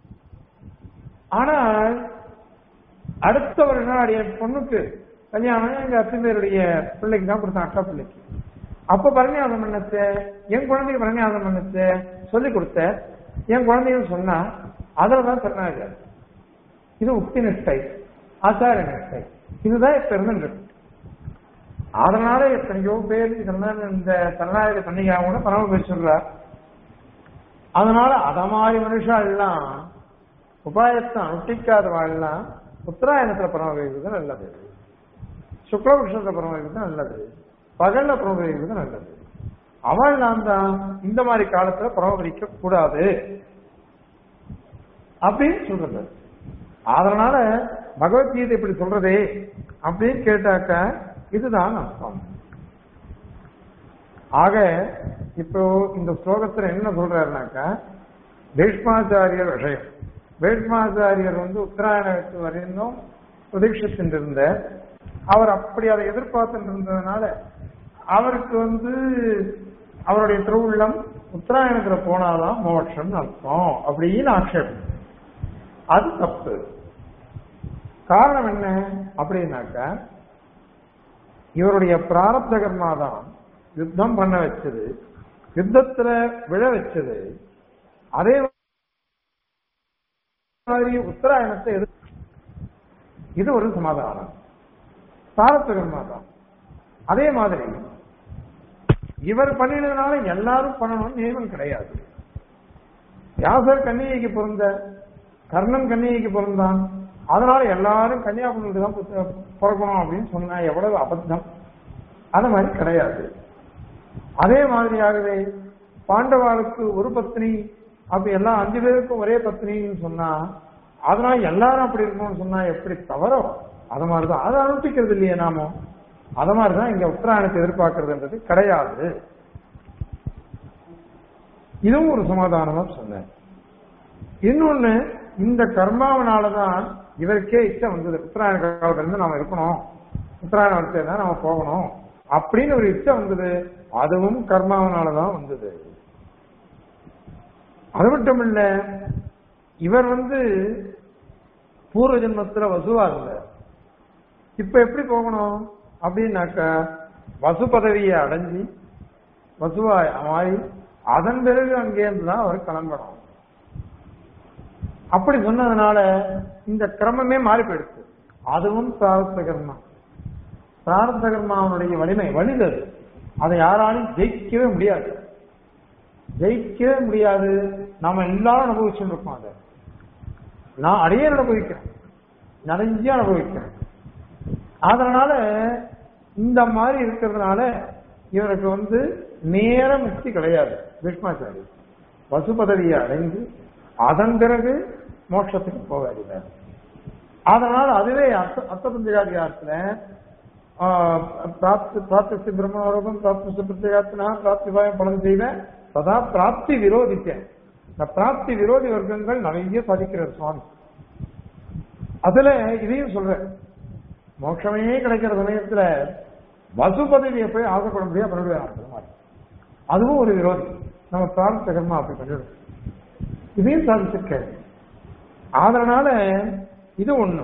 A: ஆனால் அடுத்த ஒரு நாள் என் பொண்ணுக்கு கல்யாணம் எங்க அத்தம்பேருடைய பிள்ளைக்கு தான் கொடுத்தேன் அக்கா பிள்ளைக்கு அப்ப பரணியாதம் பண்ணச்ச என் குழந்தைக்கு பரணியாதம் பண்ணச்ச சொல்லி கொடுத்த என் குழந்தையும் சொன்னா அதில் தான் சொன்னாங்க இது உக்தி நிஷ்டை ஆச்சார நிஷ்டை இதுதான் இப்ப இருந்துருக்கு அதனால எத்தனையோ பேர் இதெல்லாம் இந்த தன்னாயிர பண்ணிக்காக கூட பரம பேர் சொல்றார் அதனால அத மாதிரி மனுஷா எல்லாம் உபாயத்தை அனுஷ்டிக்காதவாள்லாம் உத்தராயணத்துல பரம வைக்கிறது நல்லது சுக்லபக்ஷத்துல பரம வைக்கிறது நல்லது பகல்ல பரம வைக்கிறது நல்லது அவள் நான் தான் இந்த மாதிரி காலத்துல பராமரிக்க கூடாது அப்படின்னு சொல்றது அதனால பகவத்கீதை இப்படி சொல்றதே அப்படின்னு கேட்டாக்க இதுதான் அர்த்தம் ஆக இப்போ இந்த ஸ்லோகத்துல என்ன சொல்றாருனாக்கா பீஷ்மாச்சாரியர் விஷயம் பீஷ்மாச்சாரியர் வந்து உத்தராயணத்து வரையும் பிரதீட்சிச்சுட்டு இருந்த அவர் அப்படி அதை எதிர்பார்த்துட்டு இருந்ததுனால அவருக்கு வந்து அவருடைய திருவுள்ளம் உத்தராயணத்துல போனாதான் மோட்சம் அர்த்தம் அப்படின்னு ஆட்சேபம் அது தப்பு காரணம் என்ன அப்படின்னாக்கா இவருடைய பிராரப்த கர்மா தான் யுத்தம் பண்ண வச்சது யுத்தத்துல விழ வச்சது அதே மாதிரி உத்தராயணத்தை எதிர் இது ஒரு சமாதானம் பிராரப்த கர்மா தான் அதே மாதிரி இவர் பண்ணினதுனால எல்லாரும் பண்ணணும்னு நியமம் கிடையாது வியாசர் கன்னிகைக்கு பிறந்த கர்ணன் கன்னிகைக்கு பிறந்தான் அதனால எல்லாரும் கன்னியாகுமரிக்கு தான் புத்த- பிறக்கணும் அப்படின்னு சொன்னா எவ்வளவு அபத்தம் அந்த மாதிரி கிடையாது அதே மாதிரியாகவே பாண்டவாளுக்கு ஒரு பத்னி அப்படி எல்லாம் அஞ்சு பேருக்கும் ஒரே பத்னின்னு சொன்னா அதனால எல்லாரும் அப்படி இருக்கணும்னு சொன்னா எப்படி தவறோ அது மாதிரிதான் அதை அனுஷ்டிக்கிறது இல்லையே நாம அது மாதிரிதான் இங்க உத்தராயணத்தை எதிர்பார்க்கறதுன்றது கிடையாது இதுவும் ஒரு சமாதானமா சொன்னேன் இன்னொன்னு இந்த கர்மாவனாலதான் இவருக்கே இஷ்டம் வந்தது உத்தராயண காலத்துல இருந்து நாம இருக்கணும் உத்தராயண வளர்த்து தான் நாம போகணும் அப்படின்னு ஒரு இஷ்டம் வந்தது அதுவும் கர்மாவனாலதான் வந்தது அது மட்டும் இல்ல இவர் வந்து பூர்வ ஜென்மத்துல வசுவா இருந்தார் இப்ப எப்படி போகணும் அப்படின்னாக்கா வசு பதவியை அடைஞ்சி வசுவா மாறி அதன் பிறகு அங்கேருந்து தான் அவர் கிளம்பணும் அப்படி சொன்னதுனால இந்த கிரமமே மாறி போயிடுச்சு அதுவும் பிராரத்த கர்மா பிராரத்த கர்மாவனுடைய வலிமை வலிதது அதை யாராலும் ஜெயிக்கவே முடியாது ஜெயிக்கவே முடியாது நாம எல்லாரும் அனுபவிச்சுட்டு இருக்கோம் அதை நான் அடையே அனுபவிக்கிறேன் நிறைய அனுபவிக்கிறேன் அதனால இந்த மாதிரி இருக்கிறதுனால இவருக்கு வந்து நேர முக்தி கிடையாது பீஷ்மாச்சாரி வசு பதவியை அடைந்து அதன் பிறகு மோட்சத்துக்கு போகாது அதனால அதுவே அர்த்த அர்த்த பஞ்சகாதிகாரத்துல பிராப்தி பிராப்தி பிரம்மரோகம் பிராப்தி பிரத்யேகாத்தினா பிராப்தி பாயம் பலன் செய்வேன் சதா பிராப்தி விரோதித்தேன் இந்த பிராப்தி விரோதி வர்க்கங்கள் நிறைய சாதிக்கிறார் சுவாமி அதுல இதையும் சொல்றேன் மோட்சமே கிடைக்கிற சமயத்துல வசு பதவியை போய் ஆசைப்பட முடியாது பண்ணிடுவேன் அதுவும் ஒரு விரோதி நம்ம பிரார்த்த கர்மா அப்படி பண்ணிடுவோம் இதையும் சாதிச்சிருக்க அதனால இது ஒண்ணு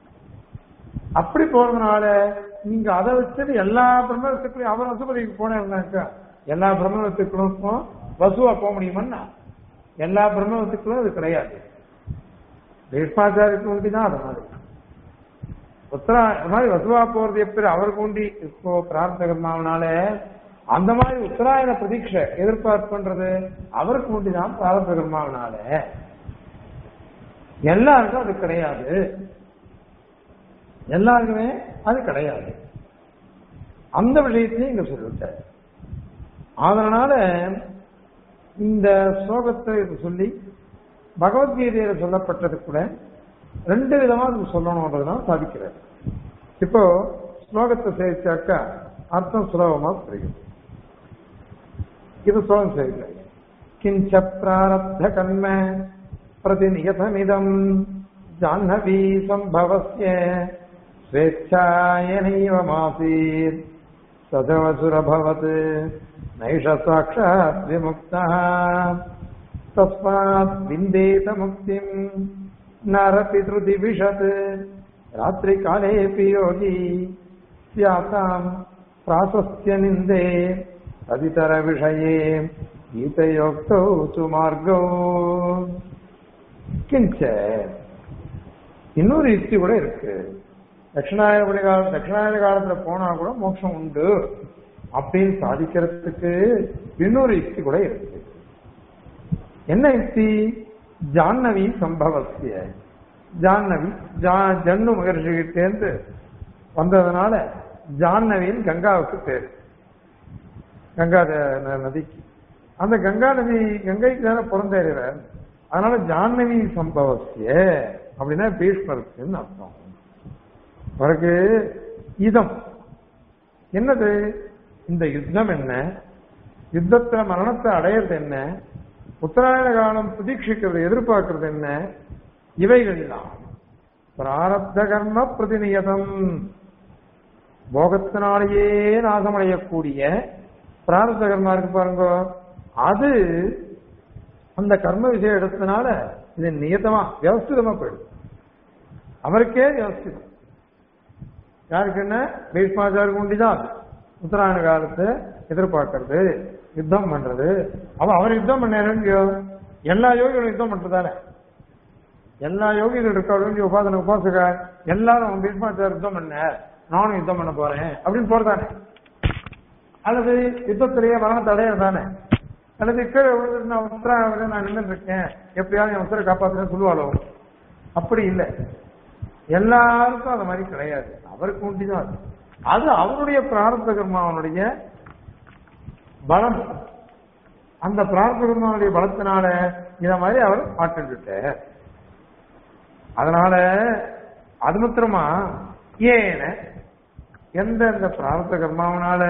A: அப்படி போறதுனால நீங்க அதை வச்சது எல்லா பிரம்மத்துக்குள்ளையும் அவர் வசுபதிக்கு போனேன்னாக்கா எல்லா பிரம்மத்துக்களுக்கும் வசுவா போக முடியுமன்னா எல்லா பிரம்மத்துக்களும் அது கிடையாது பீஷ்மாச்சாரிக்கு உண்டி தான் அது மாதிரி உத்தரா அது மாதிரி வசுவா போறது எப்படி அவருக்கு உண்டி இப்போ பிரார்த்தகர்மாவனால அந்த மாதிரி உத்தராயண பிரதீட்சை எதிர்பார்ப்புன்றது அவருக்கு உண்டி தான் பிரார்த்தகர்மாவனால எல்லாருக்கும் அது கிடையாது எல்லாருக்குமே அது கிடையாது அந்த விஷயத்தையும் இங்க சொல்லிவிட்டார் அதனால இந்த ஸ்லோகத்தை இது சொல்லி பகவத்கீதையில சொல்லப்பட்டது கூட ரெண்டு விதமா அது சொல்லணும்ன்றதுதான் சாதிக்கிறார் இப்போ ஸ்லோகத்தை சேர்த்தாக்கா அர்த்தம் சுலபமா புரியும் இது ஸ்லோகம் சரியில்லை கிஞ்ச பிராரப்த கர்ம பிரதிநியதமிதம் जाह्नवी सम्भवस्य स्वेच्छायनैव मासीत् सदवसुरभवत् नैष साक्षात् विमुक्तः तस्मात् विन्देत मुक्तिम् नरपि त्रुतिविशत् रात्रिकालेऽपि योगी स्याताम् प्राशस्य निन्दे तदितरविषये गीतयोक्तौ तु मार्गौ கிஞ்ச இன்னொரு யுக்தி கூட இருக்கு தட்சிணாயன கால தட்சிணாயன காலத்துல போனா கூட மோட்சம் உண்டு அப்படின்னு சாதிக்கிறதுக்கு இன்னொரு யுக்தி கூட இருக்கு என்ன யுக்தி ஜான்னவி சம்பவசிய ஜான்னவி ஜா- ஜன்னு மகர்ஷிகிட்டேந்து வந்ததுனால ஜான்னவின்னு கங்காவுக்கு பேர் கங்கா த- ந- நதிக்கு அந்த கங்கா நதி கங்கைக்கு தானே பிறந்தேறார் அதனால ஜான்னவி சம்பவசிய அப்படின்னா பீஷ்மருக்குன்னு அர்த்தம் பிறகு இதம் என்னது இந்த யுத்தம் என்ன யுத்தத்துல மரணத்தை அடையிறது என்ன உத்தராயண காலம் பிரதீட்சிக்கிறது எதிர்பார்க்கிறது என்ன இவைகள் எல்லாம் பிராரப்த கர்ம பிரதிநியதம் போகத்தினாலேயே நாசமடையக்கூடிய பிராரப்த கர்மா இருக்கு பாருங்க அது அந்த கர்ம விஷயம் எடுத்தனால இது நியதமா வியவஸ்திதமா போயிடும் அவருக்கே வியவஸ்திதம் யாருக்கு என்ன பீஷ்மாச்சாருக்கு உண்டிதான் அது உத்தராயண காலத்தை எதிர்பார்க்கறது யுத்தம் பண்றது அவ அவர் யுத்தம் பண்ணாரு எல்லா யோகிகளும் யுத்தம் பண்றதானே எல்லா யோகிகள் இருக்க வேண்டிய உபாசன உபாசக எல்லாரும் பீஷ்மாச்சார யுத்தம் பண்ண நானும் யுத்தம் பண்ண போறேன் அப்படின்னு போறதானே அல்லது யுத்தத்திலேயே மரணத்தை அடையறதானே அல்லது கீழே விழுந்து நான் உத்தராயணம் நான் நின்று இருக்கேன் எப்படியாவது என் உத்தர காப்பாத்துறேன்னு சொல்லுவாளோ அப்படி இல்லை எல்லாருக்கும் அது மாதிரி கிடையாது அவருக்கு உண்டிதான் அது அது அவருடைய பிரார்த்த கர்மாவனுடைய பலம் அந்த பிரார்த்த கர்மாவனுடைய பலத்தினால இத மாதிரி அவர் மாற்றிட்டார் அதனால அது மாத்திரமா ஏன எந்த இந்த பிரார்த்த கர்மாவனால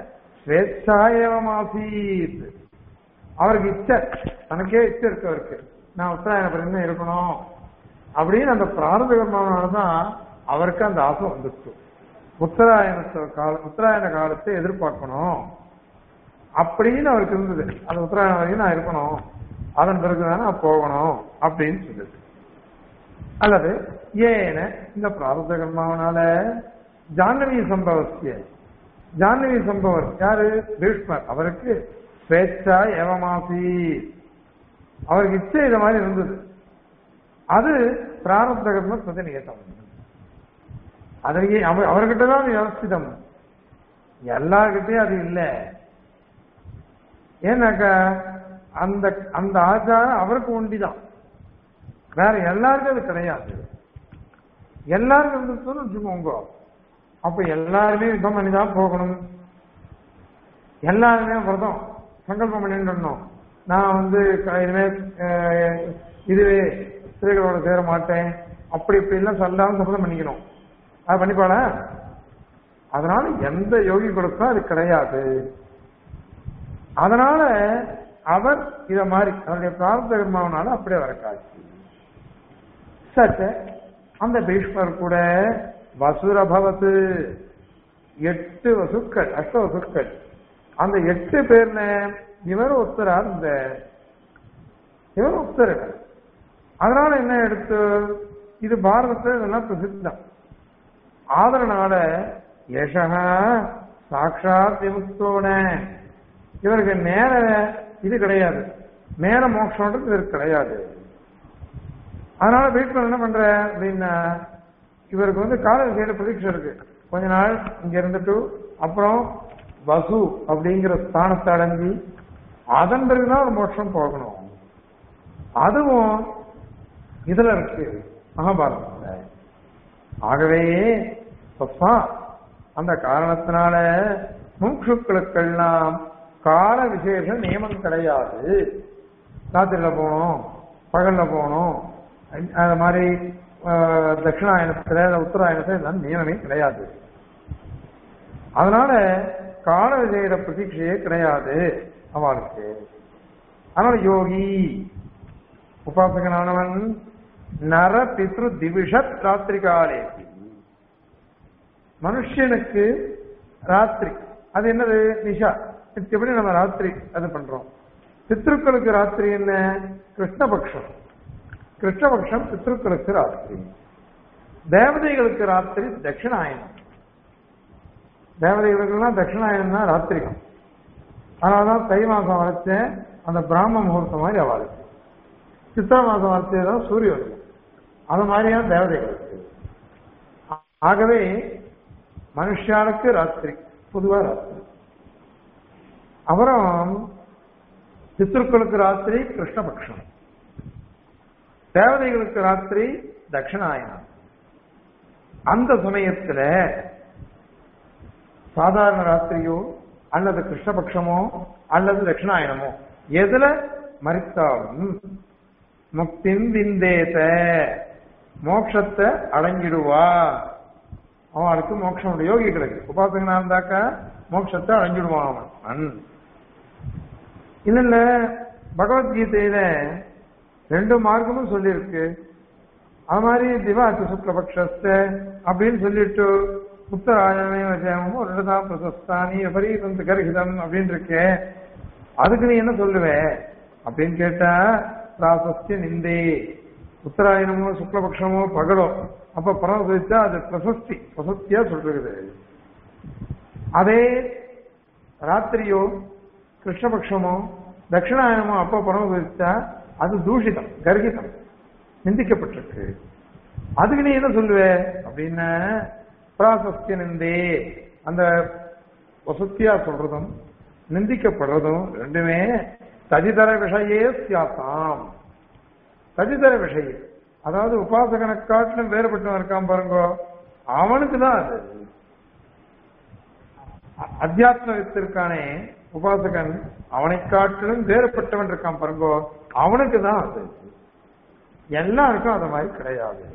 A: ஸ்வேச்சாயமாசீத் அவருக்கு இச்சை தனக்கே இச்சை இருக்கு அவருக்கு நான் உத்தராயண பிறகு இருக்கணும் அப்படின்னு அந்த பிரார்த்த கர்மாவனால தான் அவருக்கு அந்த ஆசை வந்துச்சு உத்தராயணத்தை கால உத்தராயண காலத்தை எதிர்பார்க்கணும் அப்படின்னு அவருக்கு இருந்தது அந்த உத்தராயணம் வரைக்கும் நான் இருக்கணும் அதன் பிறகுதான் நான் போகணும் அப்படின்னு சொல்லுது அல்லது ஏன இந்த பிராரத கர்மாவனால ஜானவி சம்பவசிய ஜானவி சம்பவர் யாரு பீஷ்மர் அவருக்கு ஸ்வேச்சா ஏவமாசி அவருக்கு இச்சை இத மாதிரி இருந்தது அது பிராரப்த கர்ம பிரதிநியதம் அதற்கு அவ- அவர்கிட்ட தான் அது வியவஸ்திதம் எல்லார்கிட்டயும் அது இல்லை ஏன்னாக்கா அந்த அந்த ஆச்சாரம் அவருக்கு ஒண்டிதான் வேற எல்லாருக்கும் அது கிடையாது எல்லாருக்கும் இருந்துச்சுன்னு வச்சுக்கோங்க அப்ப எல்லாருமே யுத்தம் பண்ணி தான் போகணும் எல்லாருமே விரதம் சங்கல்பம் பண்ணிடணும் நான் வந்து க- இனிமே அஹ், இதுவே ஸ்திரீகளோட சேர மாட்டேன் அப்படி இப்படி எல்லாம் சொல்லாம சபதம் பண்ணிக்கணும் அது பண்ணிப்பாள அதனால எந்த யோகிகளுக்கும் அது கிடையாது அதனால அவர் இத மாதிரி அவருடைய பிரார்த்த கர்மாவனால அப்படியே வர காட்சி சச்ச அந்த பீஷ்மர் கூட வசுரபவத்து எட்டு வசுக்கள் அஷ்ட வசுக்கள் அந்த எட்டு பேர்ல இவர் ஒருத்தரா இந்த இவர் ஒருத்தர் அதனால என்ன எடுத்து இது பாரதத்துல இதெல்லாம் பிரசித்தம் ஆதரனால யசக சாட்சாத் விமுக்தோன இவருக்கு நேர இது கிடையாது நேர மோட்சம்ன்றது இவருக்கு கிடையாது அதனால வீட்டுல என்ன பண்ற அப்படின்னா இவருக்கு வந்து கால விஷயம் பிரதீட்சை இருக்கு கொஞ்ச நாள் இங்க இருந்துட்டு அப்புறம் வசு அப்படிங்கிற ஸ்தானத்தை அடைஞ்சி அதன் பிறகுதான் ஒரு மோட்சம் போகணும் அதுவும் இதுல இருக்கு மகாபாரதத்துல ஆகவே அப்பா அந்த காரணத்தினால முமுட்சுக்களுக்கெல்லாம் கால விசேஷ நியமம் கிடையாது ராத்திரியில போகணும் பகல்ல போகணும் அது மாதிரி ஆஹ், தட்சிணாயனத்துல இல்ல உத்தராயணத்துல இதெல்லாம் நியமமே கிடையாது அதனால கால விஜயிட பிரதீட்சையே கிடையாது அவளுக்கு அதனால யோகி உபாசகனானவன் நர பித்ரு திவிஷத் ராத்திரி காலே மனுஷனுக்கு ராத்திரி அது என்னது நிஷா எப்படி நம்ம ராத்திரி அது பண்றோம் பித்ருக்களுக்கு ராத்திரி என்ன கிருஷ்ணபக்ஷம் கிருஷ்ணபக்ஷம் பித்ருக்களுக்கு ராத்திரி தேவதைகளுக்கு ராத்திரி தட்சிணாயனம் தேவதைகளுக்கெல்லாம் தட்சிணாயனம் தான் ராத்திரிகம் அதனாலதான் தை மாசம் வரைச்ச அந்த பிராம முகூர்த்தம் மாதிரி அவளுக்கு சித்திர மாசம் வரைச்சதான் சூரியோதயம் அது மாதிரியான தேவதைகளுக்கு ஆகவே மனுஷாளுக்கு ராத்திரி பொதுவா ராத்திரி அப்புறம் பித்ருக்களுக்கு ராத்திரி கிருஷ்ணபக்ஷம் தேவதைகளுக்கு ராத்திரி தட்சிணாயனம் அந்த சமயத்துல சாதாரண ராத்திரியோ அல்லது கிருஷ்ணபக்ஷமோ அல்லது தட்சிணாயனமோ எதுல மறித்தாலும் முக்தின் விந்தேத மோட்சத்தை அடைஞ்சிடுவா அவனுக்கு மோட்சம் யோகிகளுக்கு உபாசகனா இருந்தாக்கா மோட்சத்தை அடைஞ்சிடுவான் அவன் இல்ல இல்ல பகவத்கீதையில ரெண்டு மார்க்கமும் சொல்லியிருக்கு அது மாதிரி திவாச்சு சுக்லபக்ஷஸ்த அப்படின்னு சொல்லிட்டு உத்தராயணமே வச்சமும் ஒரு தான் பிரசஸ்தானி விபரீதம் கர்ஹிதம் அப்படின்னு இருக்கே அதுக்கு நீ என்ன சொல்லுவ அப்படின்னு கேட்டா பிராசஸ்தி நிந்தே உத்தராயணமோ சுக்லபக்ஷமோ பகலோ அப்ப பரம் சொல்லிச்சா அது பிரசஸ்தி பிரசஸ்தியா சொல்றது அதே ராத்திரியோ கிருஷ்ணபக்ஷமோ தட்சிணாயனமோ அப்ப பரம் சொல்லிச்சா அது தூஷிதம் கர்கிதம் நிந்திக்கப்பட்டிருக்கு அதுக்கு நீ என்ன சொல்லுவ அப்படின்னா பிராசஸ்திய நிந்தே அந்த வசத்தியா சொல்றதும் நிந்திக்கப்படுறதும் ரெண்டுமே ததிதர விஷயே சியாத்தாம் ததிதர விஷய அதாவது உபாசகனை காட்டிலும் வேறுபட்டவன் இருக்கான் பாருங்க அவனுக்கு தான் அது அத்தியாத்ம வித்திருக்கானே உபாசகன் அவனை காட்டிலும் வேறுபட்டவன் இருக்கான் பாருங்க அவனுக்கு தான் அது எல்லாருக்கும் அது மாதிரி கிடையாது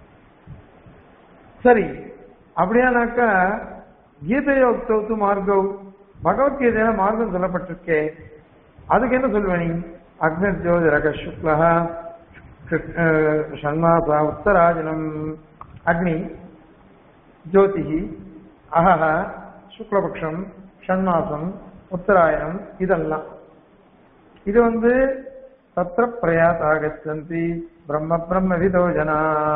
A: சரி அப்படியானாக்கா கீதையோக்தவுத்து மார்க்கவ் பகவத்கீதையில மார்க்கம் சொல்லப்பட்டிருக்கே அதுக்கு என்ன சொல்லுவ நீ அக்னர் ஜோதிரக சுக்லஹ ஷண்மாசா உத்தராஜனம் அக்னி ஜோதிகி அஹஹ சுக்லபக்ஷம் ஷண்மாசம் உத்தராயணம் இதெல்லாம் இது வந்து தத்திர பிரயாத்தாகச்சந்தி பிரம்ம பிரம்ம விதோ ஜனா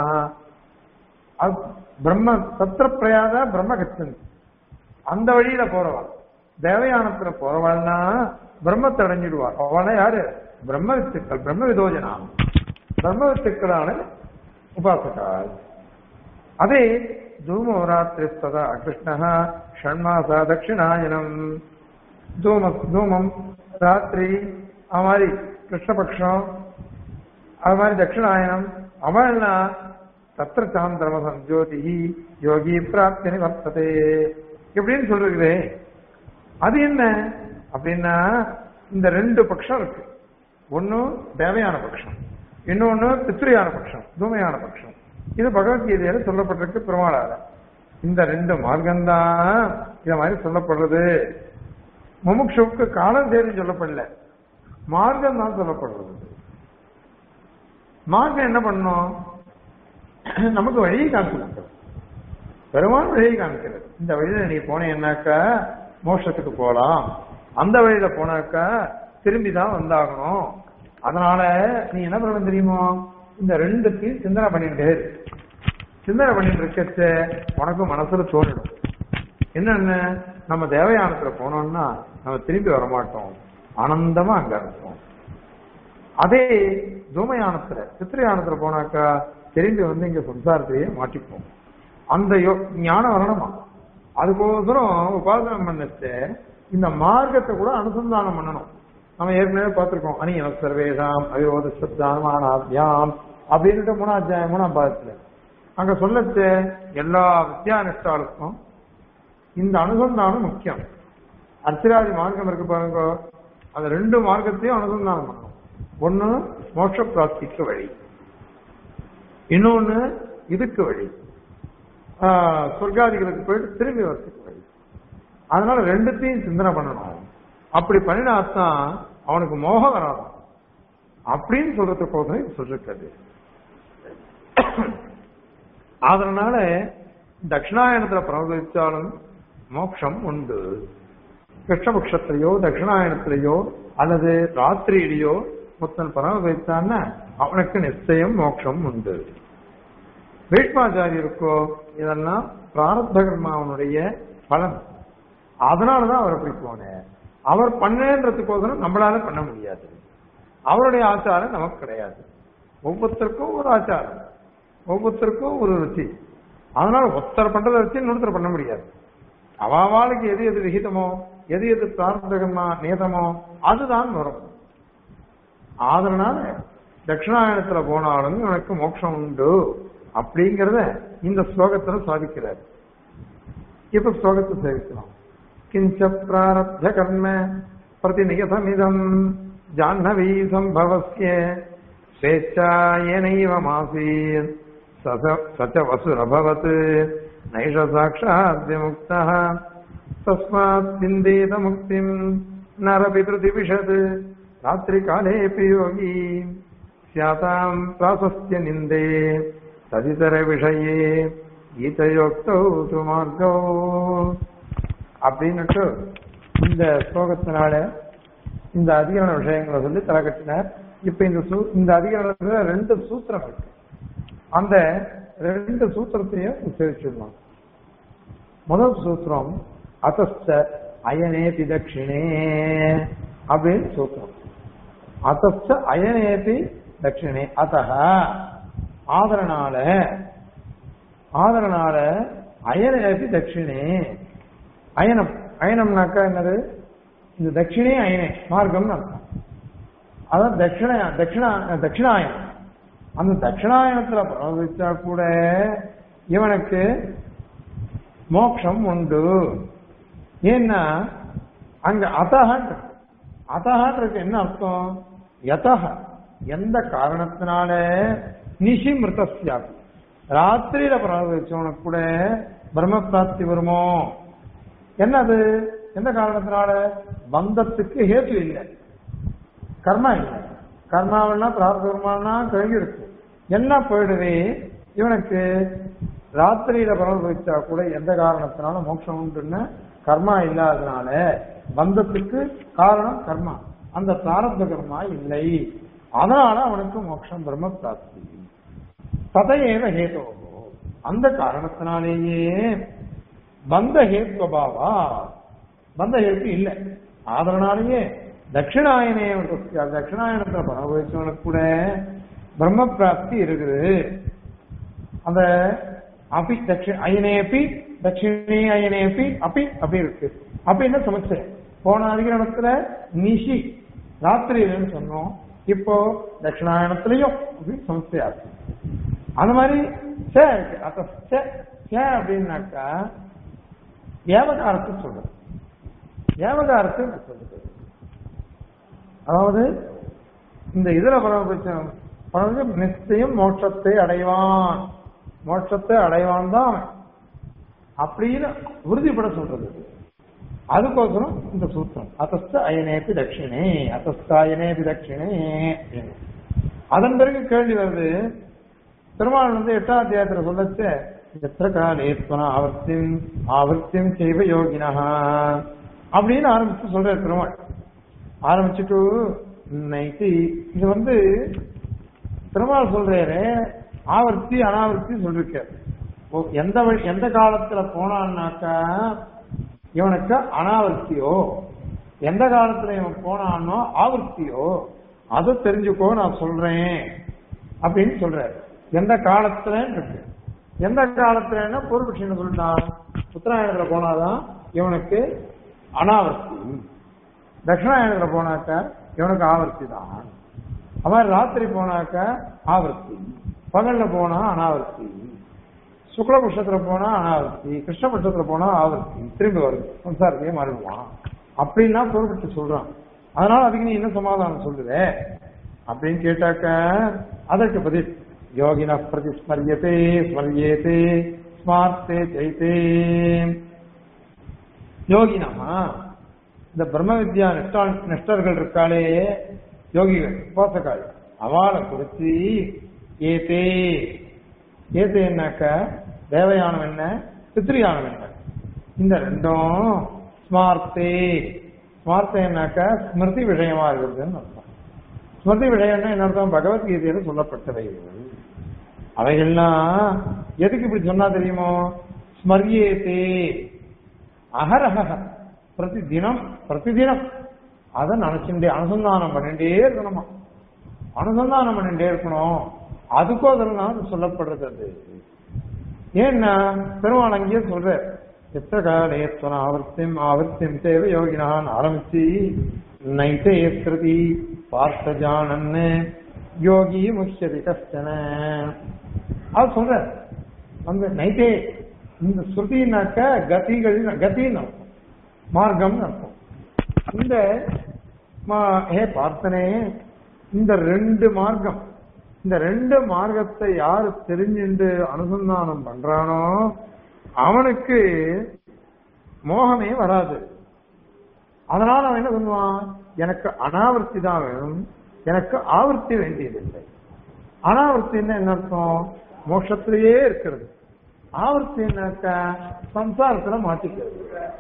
A: பிரம்ம தத்திர பிரயாத பிரம்ம கச்சந்தி அந்த வழியில போறவள் தேவயானத்துல போறவள்னா பிரம்மத்தை அடைஞ்சிடுவார் அவளை யாரு பிரம்ம வித்துக்கள் பிரம்ம விதோஜனா பிரம்ம வித்துக்களான உபாசகால் அதே தூமோராத்திரி சதா கிருஷ்ணா ஷண்மாசா தட்சிணாயனம் தூம தூமம் ராத்திரி அது மாதிரி கிருஷ்ணபக்ஷம் அது மாதிரி தட்சிணாயனம் அவள்னா தத்திர சாந்திரமசம் ஜோதி யோகி பிராப்தி நிவர்த்ததே எப்படின்னு சொல்றது அது என்ன அப்படின்னா இந்த ரெண்டு பட்சம் இருக்கு ஒன்னு தேவையான பட்சம் இன்னொன்னு பித்ரியான பட்சம் தூமையான பட்சம் இது பகவத்கீதையில சொல்லப்பட்டிருக்கு பெருமாளால இந்த ரெண்டு மார்க்கம்தான் இத மாதிரி சொல்லப்படுறது முமுட்சுவுக்கு காலம் தேதி சொல்லப்படல மார்க்கம் தான் சொல்லப்படுறது மார்க்கம் என்ன பண்ணும் நமக்கு வழியை காமிக்கிறது பெருமான் வழியை காமிக்கிறது இந்த வழியில நீ போனேன்னாக்கா மோட்சத்துக்கு போலாம் அந்த வழியில போனாக்கா திரும்பி தான் வந்தாகணும் அதனால நீ என்ன பண்ணணும் தெரியுமோ இந்த ரெண்டுத்தையும் சிந்தனை பண்ணிட்டு இரு. சிந்தனை பண்ணிட்டு இருக்கச்ச உனக்கு மனசுல தோணிடும் என்னன்னு நம்ம தேவயானத்துல போனோம்னா நம்ம திரும்பி வரமாட்டோம் ஆனந்தமா அங்க இருப்போம் அதே தூமயானத்துல சித்திரயானத்துல போனாக்கா திரும்பி வந்து இங்க சம்சாரத்திலேயே மாட்டிப்போம் அந்த யோ- ஞானம் வரணுமா அதுக்கோசரம் உபாசனம் பண்ணச்சு இந்த மார்க்கத்தை கூட அனுசந்தானம் பண்ணணும் நம்ம ஏற்கனவே பார்த்திருக்கோம் அணியன சர்வேதாம் அயோத சப்தானமானாத்யாம் அப்படின்ட்டு மூணாம் அத்தியாயம் மூணாம் பாதத்துல அங்க சொல்லச்சு எல்லா வித்யானிஷ்டாளுக்கும் இந்த அனுசந்தானம் முக்கியம் அர்ச்சராதி மார்க்கம் இருக்கு பாருங்க அந்த ரெண்டு மார்க்கத்தையும் அனுசந்தானம் பண்ணணும் ஒண்ணு மோட்ச பிராப்திக்கு வழி இன்னொன்னு இதுக்கு வழி ஆஹ், சொர்க்காதிகளுக்கு போயிட்டு திரும்பி வரத்துக்கு வழி அதனால ரெண்டுத்தையும் சிந்தனை பண்ணணும் அப்படி பண்ணினாத்தான் அவனுக்கு மோகம் வராது அப்படின்னு சொல்றதுக்கோசம் இது சொல்லிருக்காது அதனால தட்சிணாயனத்துல பிரவகிச்சாலும் மோட்சம் உண்டு கிருஷ்ணபக்ஷத்திலேயோ தட்சிணாயனத்திலேயோ அல்லது ராத்திரியிலேயோ முத்தன் பரமபவித்தான்னா அவனுக்கு நிச்சயம் மோட்சம் உண்டு பீஷ்மாச்சாரியருக்கோ இதெல்லாம் பிராரப்த கர்மாவனுடைய பலன் அதனாலதான் அவர் அப்படி போனேன் அவர் பண்ணேன்றதுக்கோசரம் நம்மளால பண்ண முடியாது அவருடைய ஆச்சாரம் நமக்கு கிடையாது ஒவ்வொருத்தருக்கும் ஒரு ஆச்சாரம் ஒவ்வொருத்தருக்கும் ஒரு ருச்சி அதனால ஒருத்தர் பண்றதை வச்சு இன்னொருத்தர் பண்ண முடியாது அவாவாளுக்கு எது எது விகிதமோ எது எது பிரார்த்தகமா நியதமோ அதுதான் வரும் அதனால தட்சிணாயனத்துல போனாலும் இவனுக்கு மோட்சம் உண்டு அப்படிங்கறத இந்த ஸ்லோகத்துல சாதிக்கிறார் இப்ப ஸ்லோகத்தை சேவிக்கலாம் கிஞ்ச பிராரப்த கர்ம பிரதிநிகதமிதம் ஜாஹ்னவி சம்பவஸ்ய ஸ்வேச்சாயனைவ மாசீத் சச்ச வசுரபவத் நைஷ சாட்சாத் விமுக்தः தஸ்மாத் சிந்தேத முக்திம் நரபிதிருதிவிஷத் ராத்திரிகாலேऽपि योगी स्याताम् प्राशस्त्य निन्दे तदितरविषये गीतयोक्तौ तु मार्गौ அப்படின்னுட்டு இந்த ஸ்லோகத்தினால இந்த அதிகரண விஷயங்களை சொல்லி தலை கட்டினார் இப்ப இந்த சூ- இந்த அதிகரணத்துல ரெண்டு சூத்திரம் இருக்கு அந்த ரெண்டு சூத்திரத்தையும் உச்சரிச்சிடலாம் முதல் சூத்திரம் அத்தஸ்த அயனேபி தட்சிணே அப்படின்னு சூத்திரம் அத்தஸ்த அயனேபி தட்சிணே அத்தக ஆதரனால ஆதரனால அயனேபி தட்சிணே அயனம் அயனம்னாக்கா என்னது இந்த தட்சிணே அயனே மார்க்கம்னு அர்த்தம் அதான் தட்சிண தட்சிணா தட்சிணாயனம் அந்த தட்சிணாயனத்துல பிரவகிச்சா கூட இவனுக்கு மோட்சம் உண்டு ஏன்னா அங்க அதகன் அதகன்றது என்ன அர்த்தம் யதக எந்த காரணத்தினால நிஷி மிருதஸ்யாபி ராத்திரியில பிரவகிச்சவனுக்கு கூட பிரம்ம பிராப்தி வருமோ என்னது எந்த காரணத்தினால பந்தத்துக்கு ஹேத்து இல்லை கர்மா இல்லை கர்மாவெல்லாம் பிரார்த்த கர்மானா கழுகி இருக்கு என்ன போயிடுவே இவனுக்கு ராத்திரியில பரவச்சா கூட எந்த காரணத்தினால மோட்சம் உண்டுன்னு கர்மா இல்லாததுனால பந்தத்துக்கு காரணம் கர்மா அந்த பிராரப்த கர்மா இல்லை அதனால அவனுக்கு மோட்சம் பிரம்ம பிராப்தி ததையேவ ஹேதோ அந்த காரணத்தினாலேயே பந்த ஹேத்வபாவா பந்த ஹேத்து இல்லை அதனாலேயே தட்சிணாயனே தட்சிணாயனத்துல பரவச்சவனுக்கு கூட பிரம்ம பிராப்தி இருக்குது அந்த அபி தட்சி அயனேபி தட்சிணே அயனேபி அப்பி அப்படி இருக்கு அப்படி என்ன சமைச்ச போன அதிகரணத்துல நிஷி ராத்திரியிலன்னு சொன்னோம் இப்போ தட்சிணாயனத்திலையும் அப்படி சமைச்சையாச்சு அந்த மாதிரி சே இருக்கு அப்ப சே சே அப்படின்னாக்கா ஏவகாரத்தை சொல்றது ஏவகாரத்தை இங்க சொல்லுது அதாவது இந்த இதுல பரமபட்சம் பரமபட்சம் நிச்சயம் மோட்சத்தை அடைவான் மோட்சத்தை அடைவான் தான் அவன் அப்படின்னு உறுதிப்பட சொல்றது அதுக்கோசரம் இந்த சூத்திரம் அத்தஸ்த அயனேபி தட்சிணே அத்தஸ்த அயனேபி தட்சிணே அப்படின்னு. அதன் பிறகு கேள்வி வருது பெருமாள் வந்து எட்டாம் அத்தியாயத்துல சொல்லச்ச எத்திர காலேத்வன ஆவர்த்தியும் ஆவர்த்தியும் செய்வ யோகினா அப்படின்னு ஆரம்பிச்சு சொல்றாரு பெருமாள் ஆரம்பிச்சுட்டு நைட்டு இது வந்து பெருமாள் சொல்றாரு ஆவர்த்தி அனாவர்த்தி சொல்லிருக்காரு ஓ, எந்த வழி- எந்த காலத்துல போனான்னாக்கா இவனுக்கு அனாவர்த்தியோ எந்த காலத்துல இவன் போனானோ ஆவர்த்தியோ அதை தெரிஞ்சுக்கோ நான் சொல்றேன் அப்படின்னு சொல்றாரு எந்த காலத்துல இருக்கு எந்த காலத்துலன்னா பூர்வபக்ஷி என்ன சொல்லிட்டான் உத்தராயணத்துல போனாதான் இவனுக்கு அனாவர்த்தி தட்சிணாயணத்துல போனாக்க இவனுக்கு ஆவர்த்தி தான் அவன் ராத்திரி போனாக்க ஆவர்த்தி பகல்ல போனா அனாவர்த்தி சுக்லபட்சத்துல போனா அனாவர்த்தி கிருஷ்ணபட்சத்துல போனா ஆவர்த்தி திரும்பி வருது சம்சாரத்தையே மறுவான் அப்படின்னா பொருட்பட்டு சொல்றான் அதனால அதுக்கு நீ என்ன சமாதானம் சொல்லுற அப்படின்னு கேட்டாக்க அதற்கு பதில் யோகின பிரதிஸ்மரியத்தே ஸ்மரியேதே ஸ்மார்த்தே சைத்தே யோகினா இந்த பிரம்ம வித்யா நிஷ்டா நிஷ்டர்கள் இருக்காளே யோகிகள் உபாசகாள் அவளை குறித்து ஏதே ஏத்தேன்னாக்க தேவயானம் என்ன பித்ரியானம் என்ன இந்த ரெண்டும் ஸ்மார்த்தே ஸ்மார்த்தேன்னாக்க ஸ்மிருதி விஷயமா இருக்கிறதுன்னு அர்த்தம் ஸ்மிருதி விஷயம்னா என்ன அர்த்தம் பகவத்கீதையில சொல்லப்பட்டவை அவைகள்லாம் எதுக்கு இப்படி சொன்னா தெரியுமோ ஸ்மரியேதே அகரஹ பிரதி தினம் பிரதிதினம் அதை நினைச்சுட்டே அனுசந்தானம் பண்ணிட்டே இருக்கணுமா அனுசந்தானம் பண்ணிட்டே இருக்கணும் அதுக்கோசரம் தான் அது சொல்லப்படுறது அது ஏன்னா பெருமாள் அங்கேயே சொல்ற எத்த காலேத்வன ஆவர்த்தியம் ஆவர்த்தியம் தேவை யோகினான் ஆரம்பிச்சு நைத்தே கிருதி பார்த்த ஜானன்னு யோகி முக்கியதி கஷ்டன அது சொல்ற அந்த நைட்டே இந்த ஸ்ருதினாக்க கதிகள் கத்தின்னு அர்த்தம் மார்க்கம் அர்த்தம் இந்த மா- ஹே பார்த்தனே இந்த ரெண்டு மார்க்கம் இந்த ரெண்டு மார்க்கத்தை யாரு தெரிஞ்சுண்டு அனுசந்தானம் பண்றானோ அவனுக்கு மோகமே வராது அதனால அவன் என்ன பண்ணுவான் எனக்கு அனாவர்த்தி தான் வேணும் எனக்கு ஆவர்த்தி வேண்டியதில்லை அனாவர்த்தின்னா என்ன அர்த்தம் மோட்சத்திலேயே இருக்கிறது ஆவர்த்தி என்னக்க சம்சாரத்துல மாட்டிக்கிறது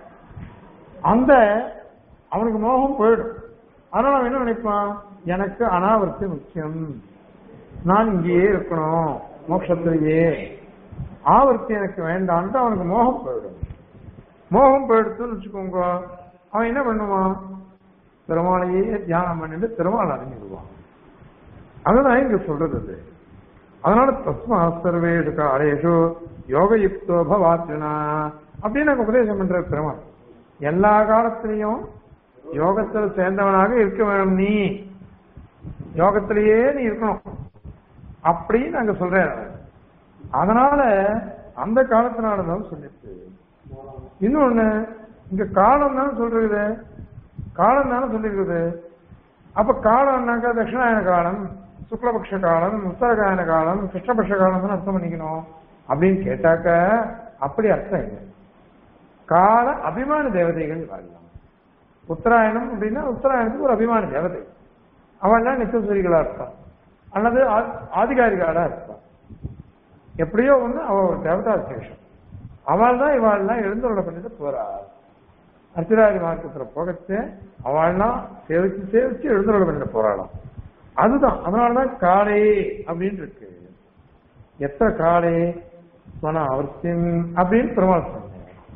A: அந்த அவனுக்கு மோகம் போயிடும் அதனால அவன் என்ன நினைப்பான் எனக்கு அனாவர்த்தி முக்கியம் நான் இங்கேயே இருக்கணும் மோட்சத்திலேயே ஆவர்த்தி எனக்கு வேண்டான்ட்டு அவனுக்கு மோகம் போயிடும் மோகம் போயிடுத்துன்னு வச்சுக்கோங்க அவன் என்ன பண்ணுவான் பெருமாளையே தியானம் பண்ணிட்டு பெருமாள் அடைஞ்சிடுவான் அதுதான் இங்க சொல்றது அது அதனால தஸ்மா சர்வேஷு காலேஷு யோகயுக்தோ பவார்ஜுனா அப்படின்னு எனக்கு உபதேசம் பண்ற பெருமாள் எல்லா காலத்திலையும் யோகத்துல சேர்ந்தவனாக இருக்க வேணும் நீ யோகத்திலேயே நீ இருக்கணும் அப்படின்னு அங்க சொல்றாரு அவர். அதனால அந்த காலத்தினாலதான் சொல்லிட்டு இன்னொன்னு இங்க காலம் தான் சொல்றது காலம் தானே சொல்லிருக்குது அப்ப காலம்னாக்கா தட்சிணாயன காலம் சுக்லபக்ஷ காலம் உத்தரகாயன காலம் கிருஷ்ணபக்ஷ காலம் அர்த்தம் பண்ணிக்கணும் அப்படின்னு கேட்டாக்க அப்படி அர்த்தம் இல்லை கால அபிமான தேவதைகள் வாழலாம் உத்தராயணம் அப்படின்னா உத்தராயணத்துக்கு ஒரு அபிமான தேவதை அவள்லாம் நிச்சயஸ்வரிகளா இருப்பான் அல்லது ஆ- ஆதிகாரிகளா இருப்பான் எப்படியோ ஒண்ணு அவ ஒரு தேவதா விசேஷம் அவள் தான் இவாள்லாம் எழுந்துள்ள பண்ணிட்டு போறா அர்ச்சராதி மார்க்கத்துல போகச்சு அவள்லாம் சேவிச்சு சேவிச்சு எழுந்துள்ள பண்ணிட்டு போறாளாம் அதுதான் அதனாலதான் காளே அப்படின்னு இருக்கு எத்தனை காளே சொன்ன அவசியம் அப்படின்னு பெருமாள் சொன்னார்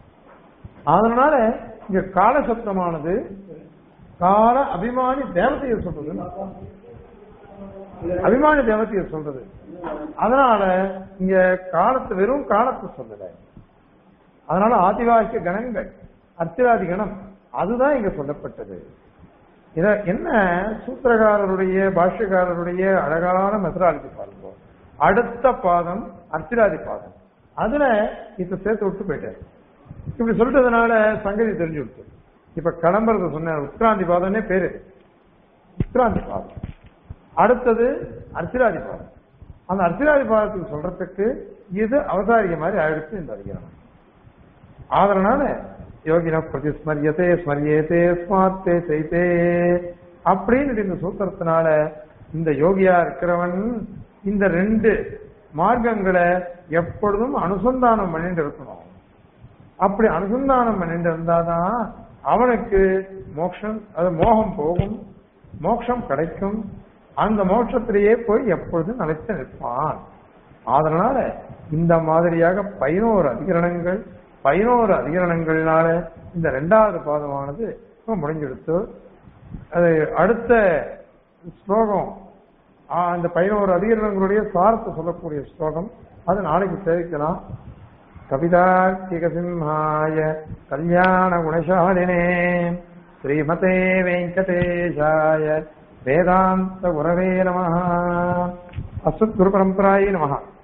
A: அதனால இங்க கால சப்தமானது கால அபிமானி தேவதையை சொல்றது அபிமானி தேவதையை சொல்றது அதனால இங்க காலத்து வெறும் காலத்தை சொல்லல அதனால ஆதிவாசிய கணங்கள் அர்த்திராதி கணம் அதுதான் இங்க சொல்லப்பட்டது இத என்ன சூத்திரகாரருடைய பாஷ்யக்காரருடைய அழகான மெத்தடாலஜி பாருங்க அடுத்த பாதம் அர்த்திராதி பாதம் அதுல இப்ப சேர்த்து விட்டு போயிட்டாரு இப்படி சொல்லிட்டதுனால சங்கதி தெரிஞ்சு விட்டு இப்ப கிளம்புறது சொன்ன உத்ராந்தி பாதம்னே பேரு உத்ராந்தி பாதம் அடுத்தது அர்ச்சிராதி பாதம் அந்த அர்ச்சிராதி பாதத்துக்கு சொல்றதுக்கு இது அவதாரிக மாதிரி ஆயிடுச்சு இந்த அதிகரணம் அதனால யோகின பிரதிஸ்மரியத்தே ஸ்மரியத்தே ஸ்மார்த்தே செய்தே அப்படின்னு இந்த சூத்திரத்தினால இந்த யோகியா இருக்கிறவன் இந்த ரெண்டு மார்க்கங்களை எப்பொழுதும் அனுசந்தானம் பண்ணிட்டு இருக்கணும் அப்படி அனுசந்தானம் பண்ணிட்டு இருந்தாதான் அவனுக்கு மோட்சம் அது மோகம் போகும் மோட்சம் கிடைக்கும் அந்த மோட்சத்திலேயே போய் எப்பொழுதும் நிலைத்து நிற்பான் அதனால இந்த மாதிரியாக பதினோரு அதிகரணங்கள் பதினோரு அதிகரணங்கள்னால இந்த ரெண்டாவது பாதமானது இப்ப முடிஞ்செடுத்து அது அடுத்த ஸ்லோகம் ஆ, அந்த பதினோரு அதிகரணங்களுடைய சாரத்தை சொல்லக்கூடிய ஸ்லோகம் அது நாளைக்கு சேவிக்கலாம் कवितार्किकसिंहाय कल्याणगुणशालिने श्रीमते वेङ्कटेशाय वेदान्तगुरवे नमः अस्मद्गुरुपरम्परायै नमः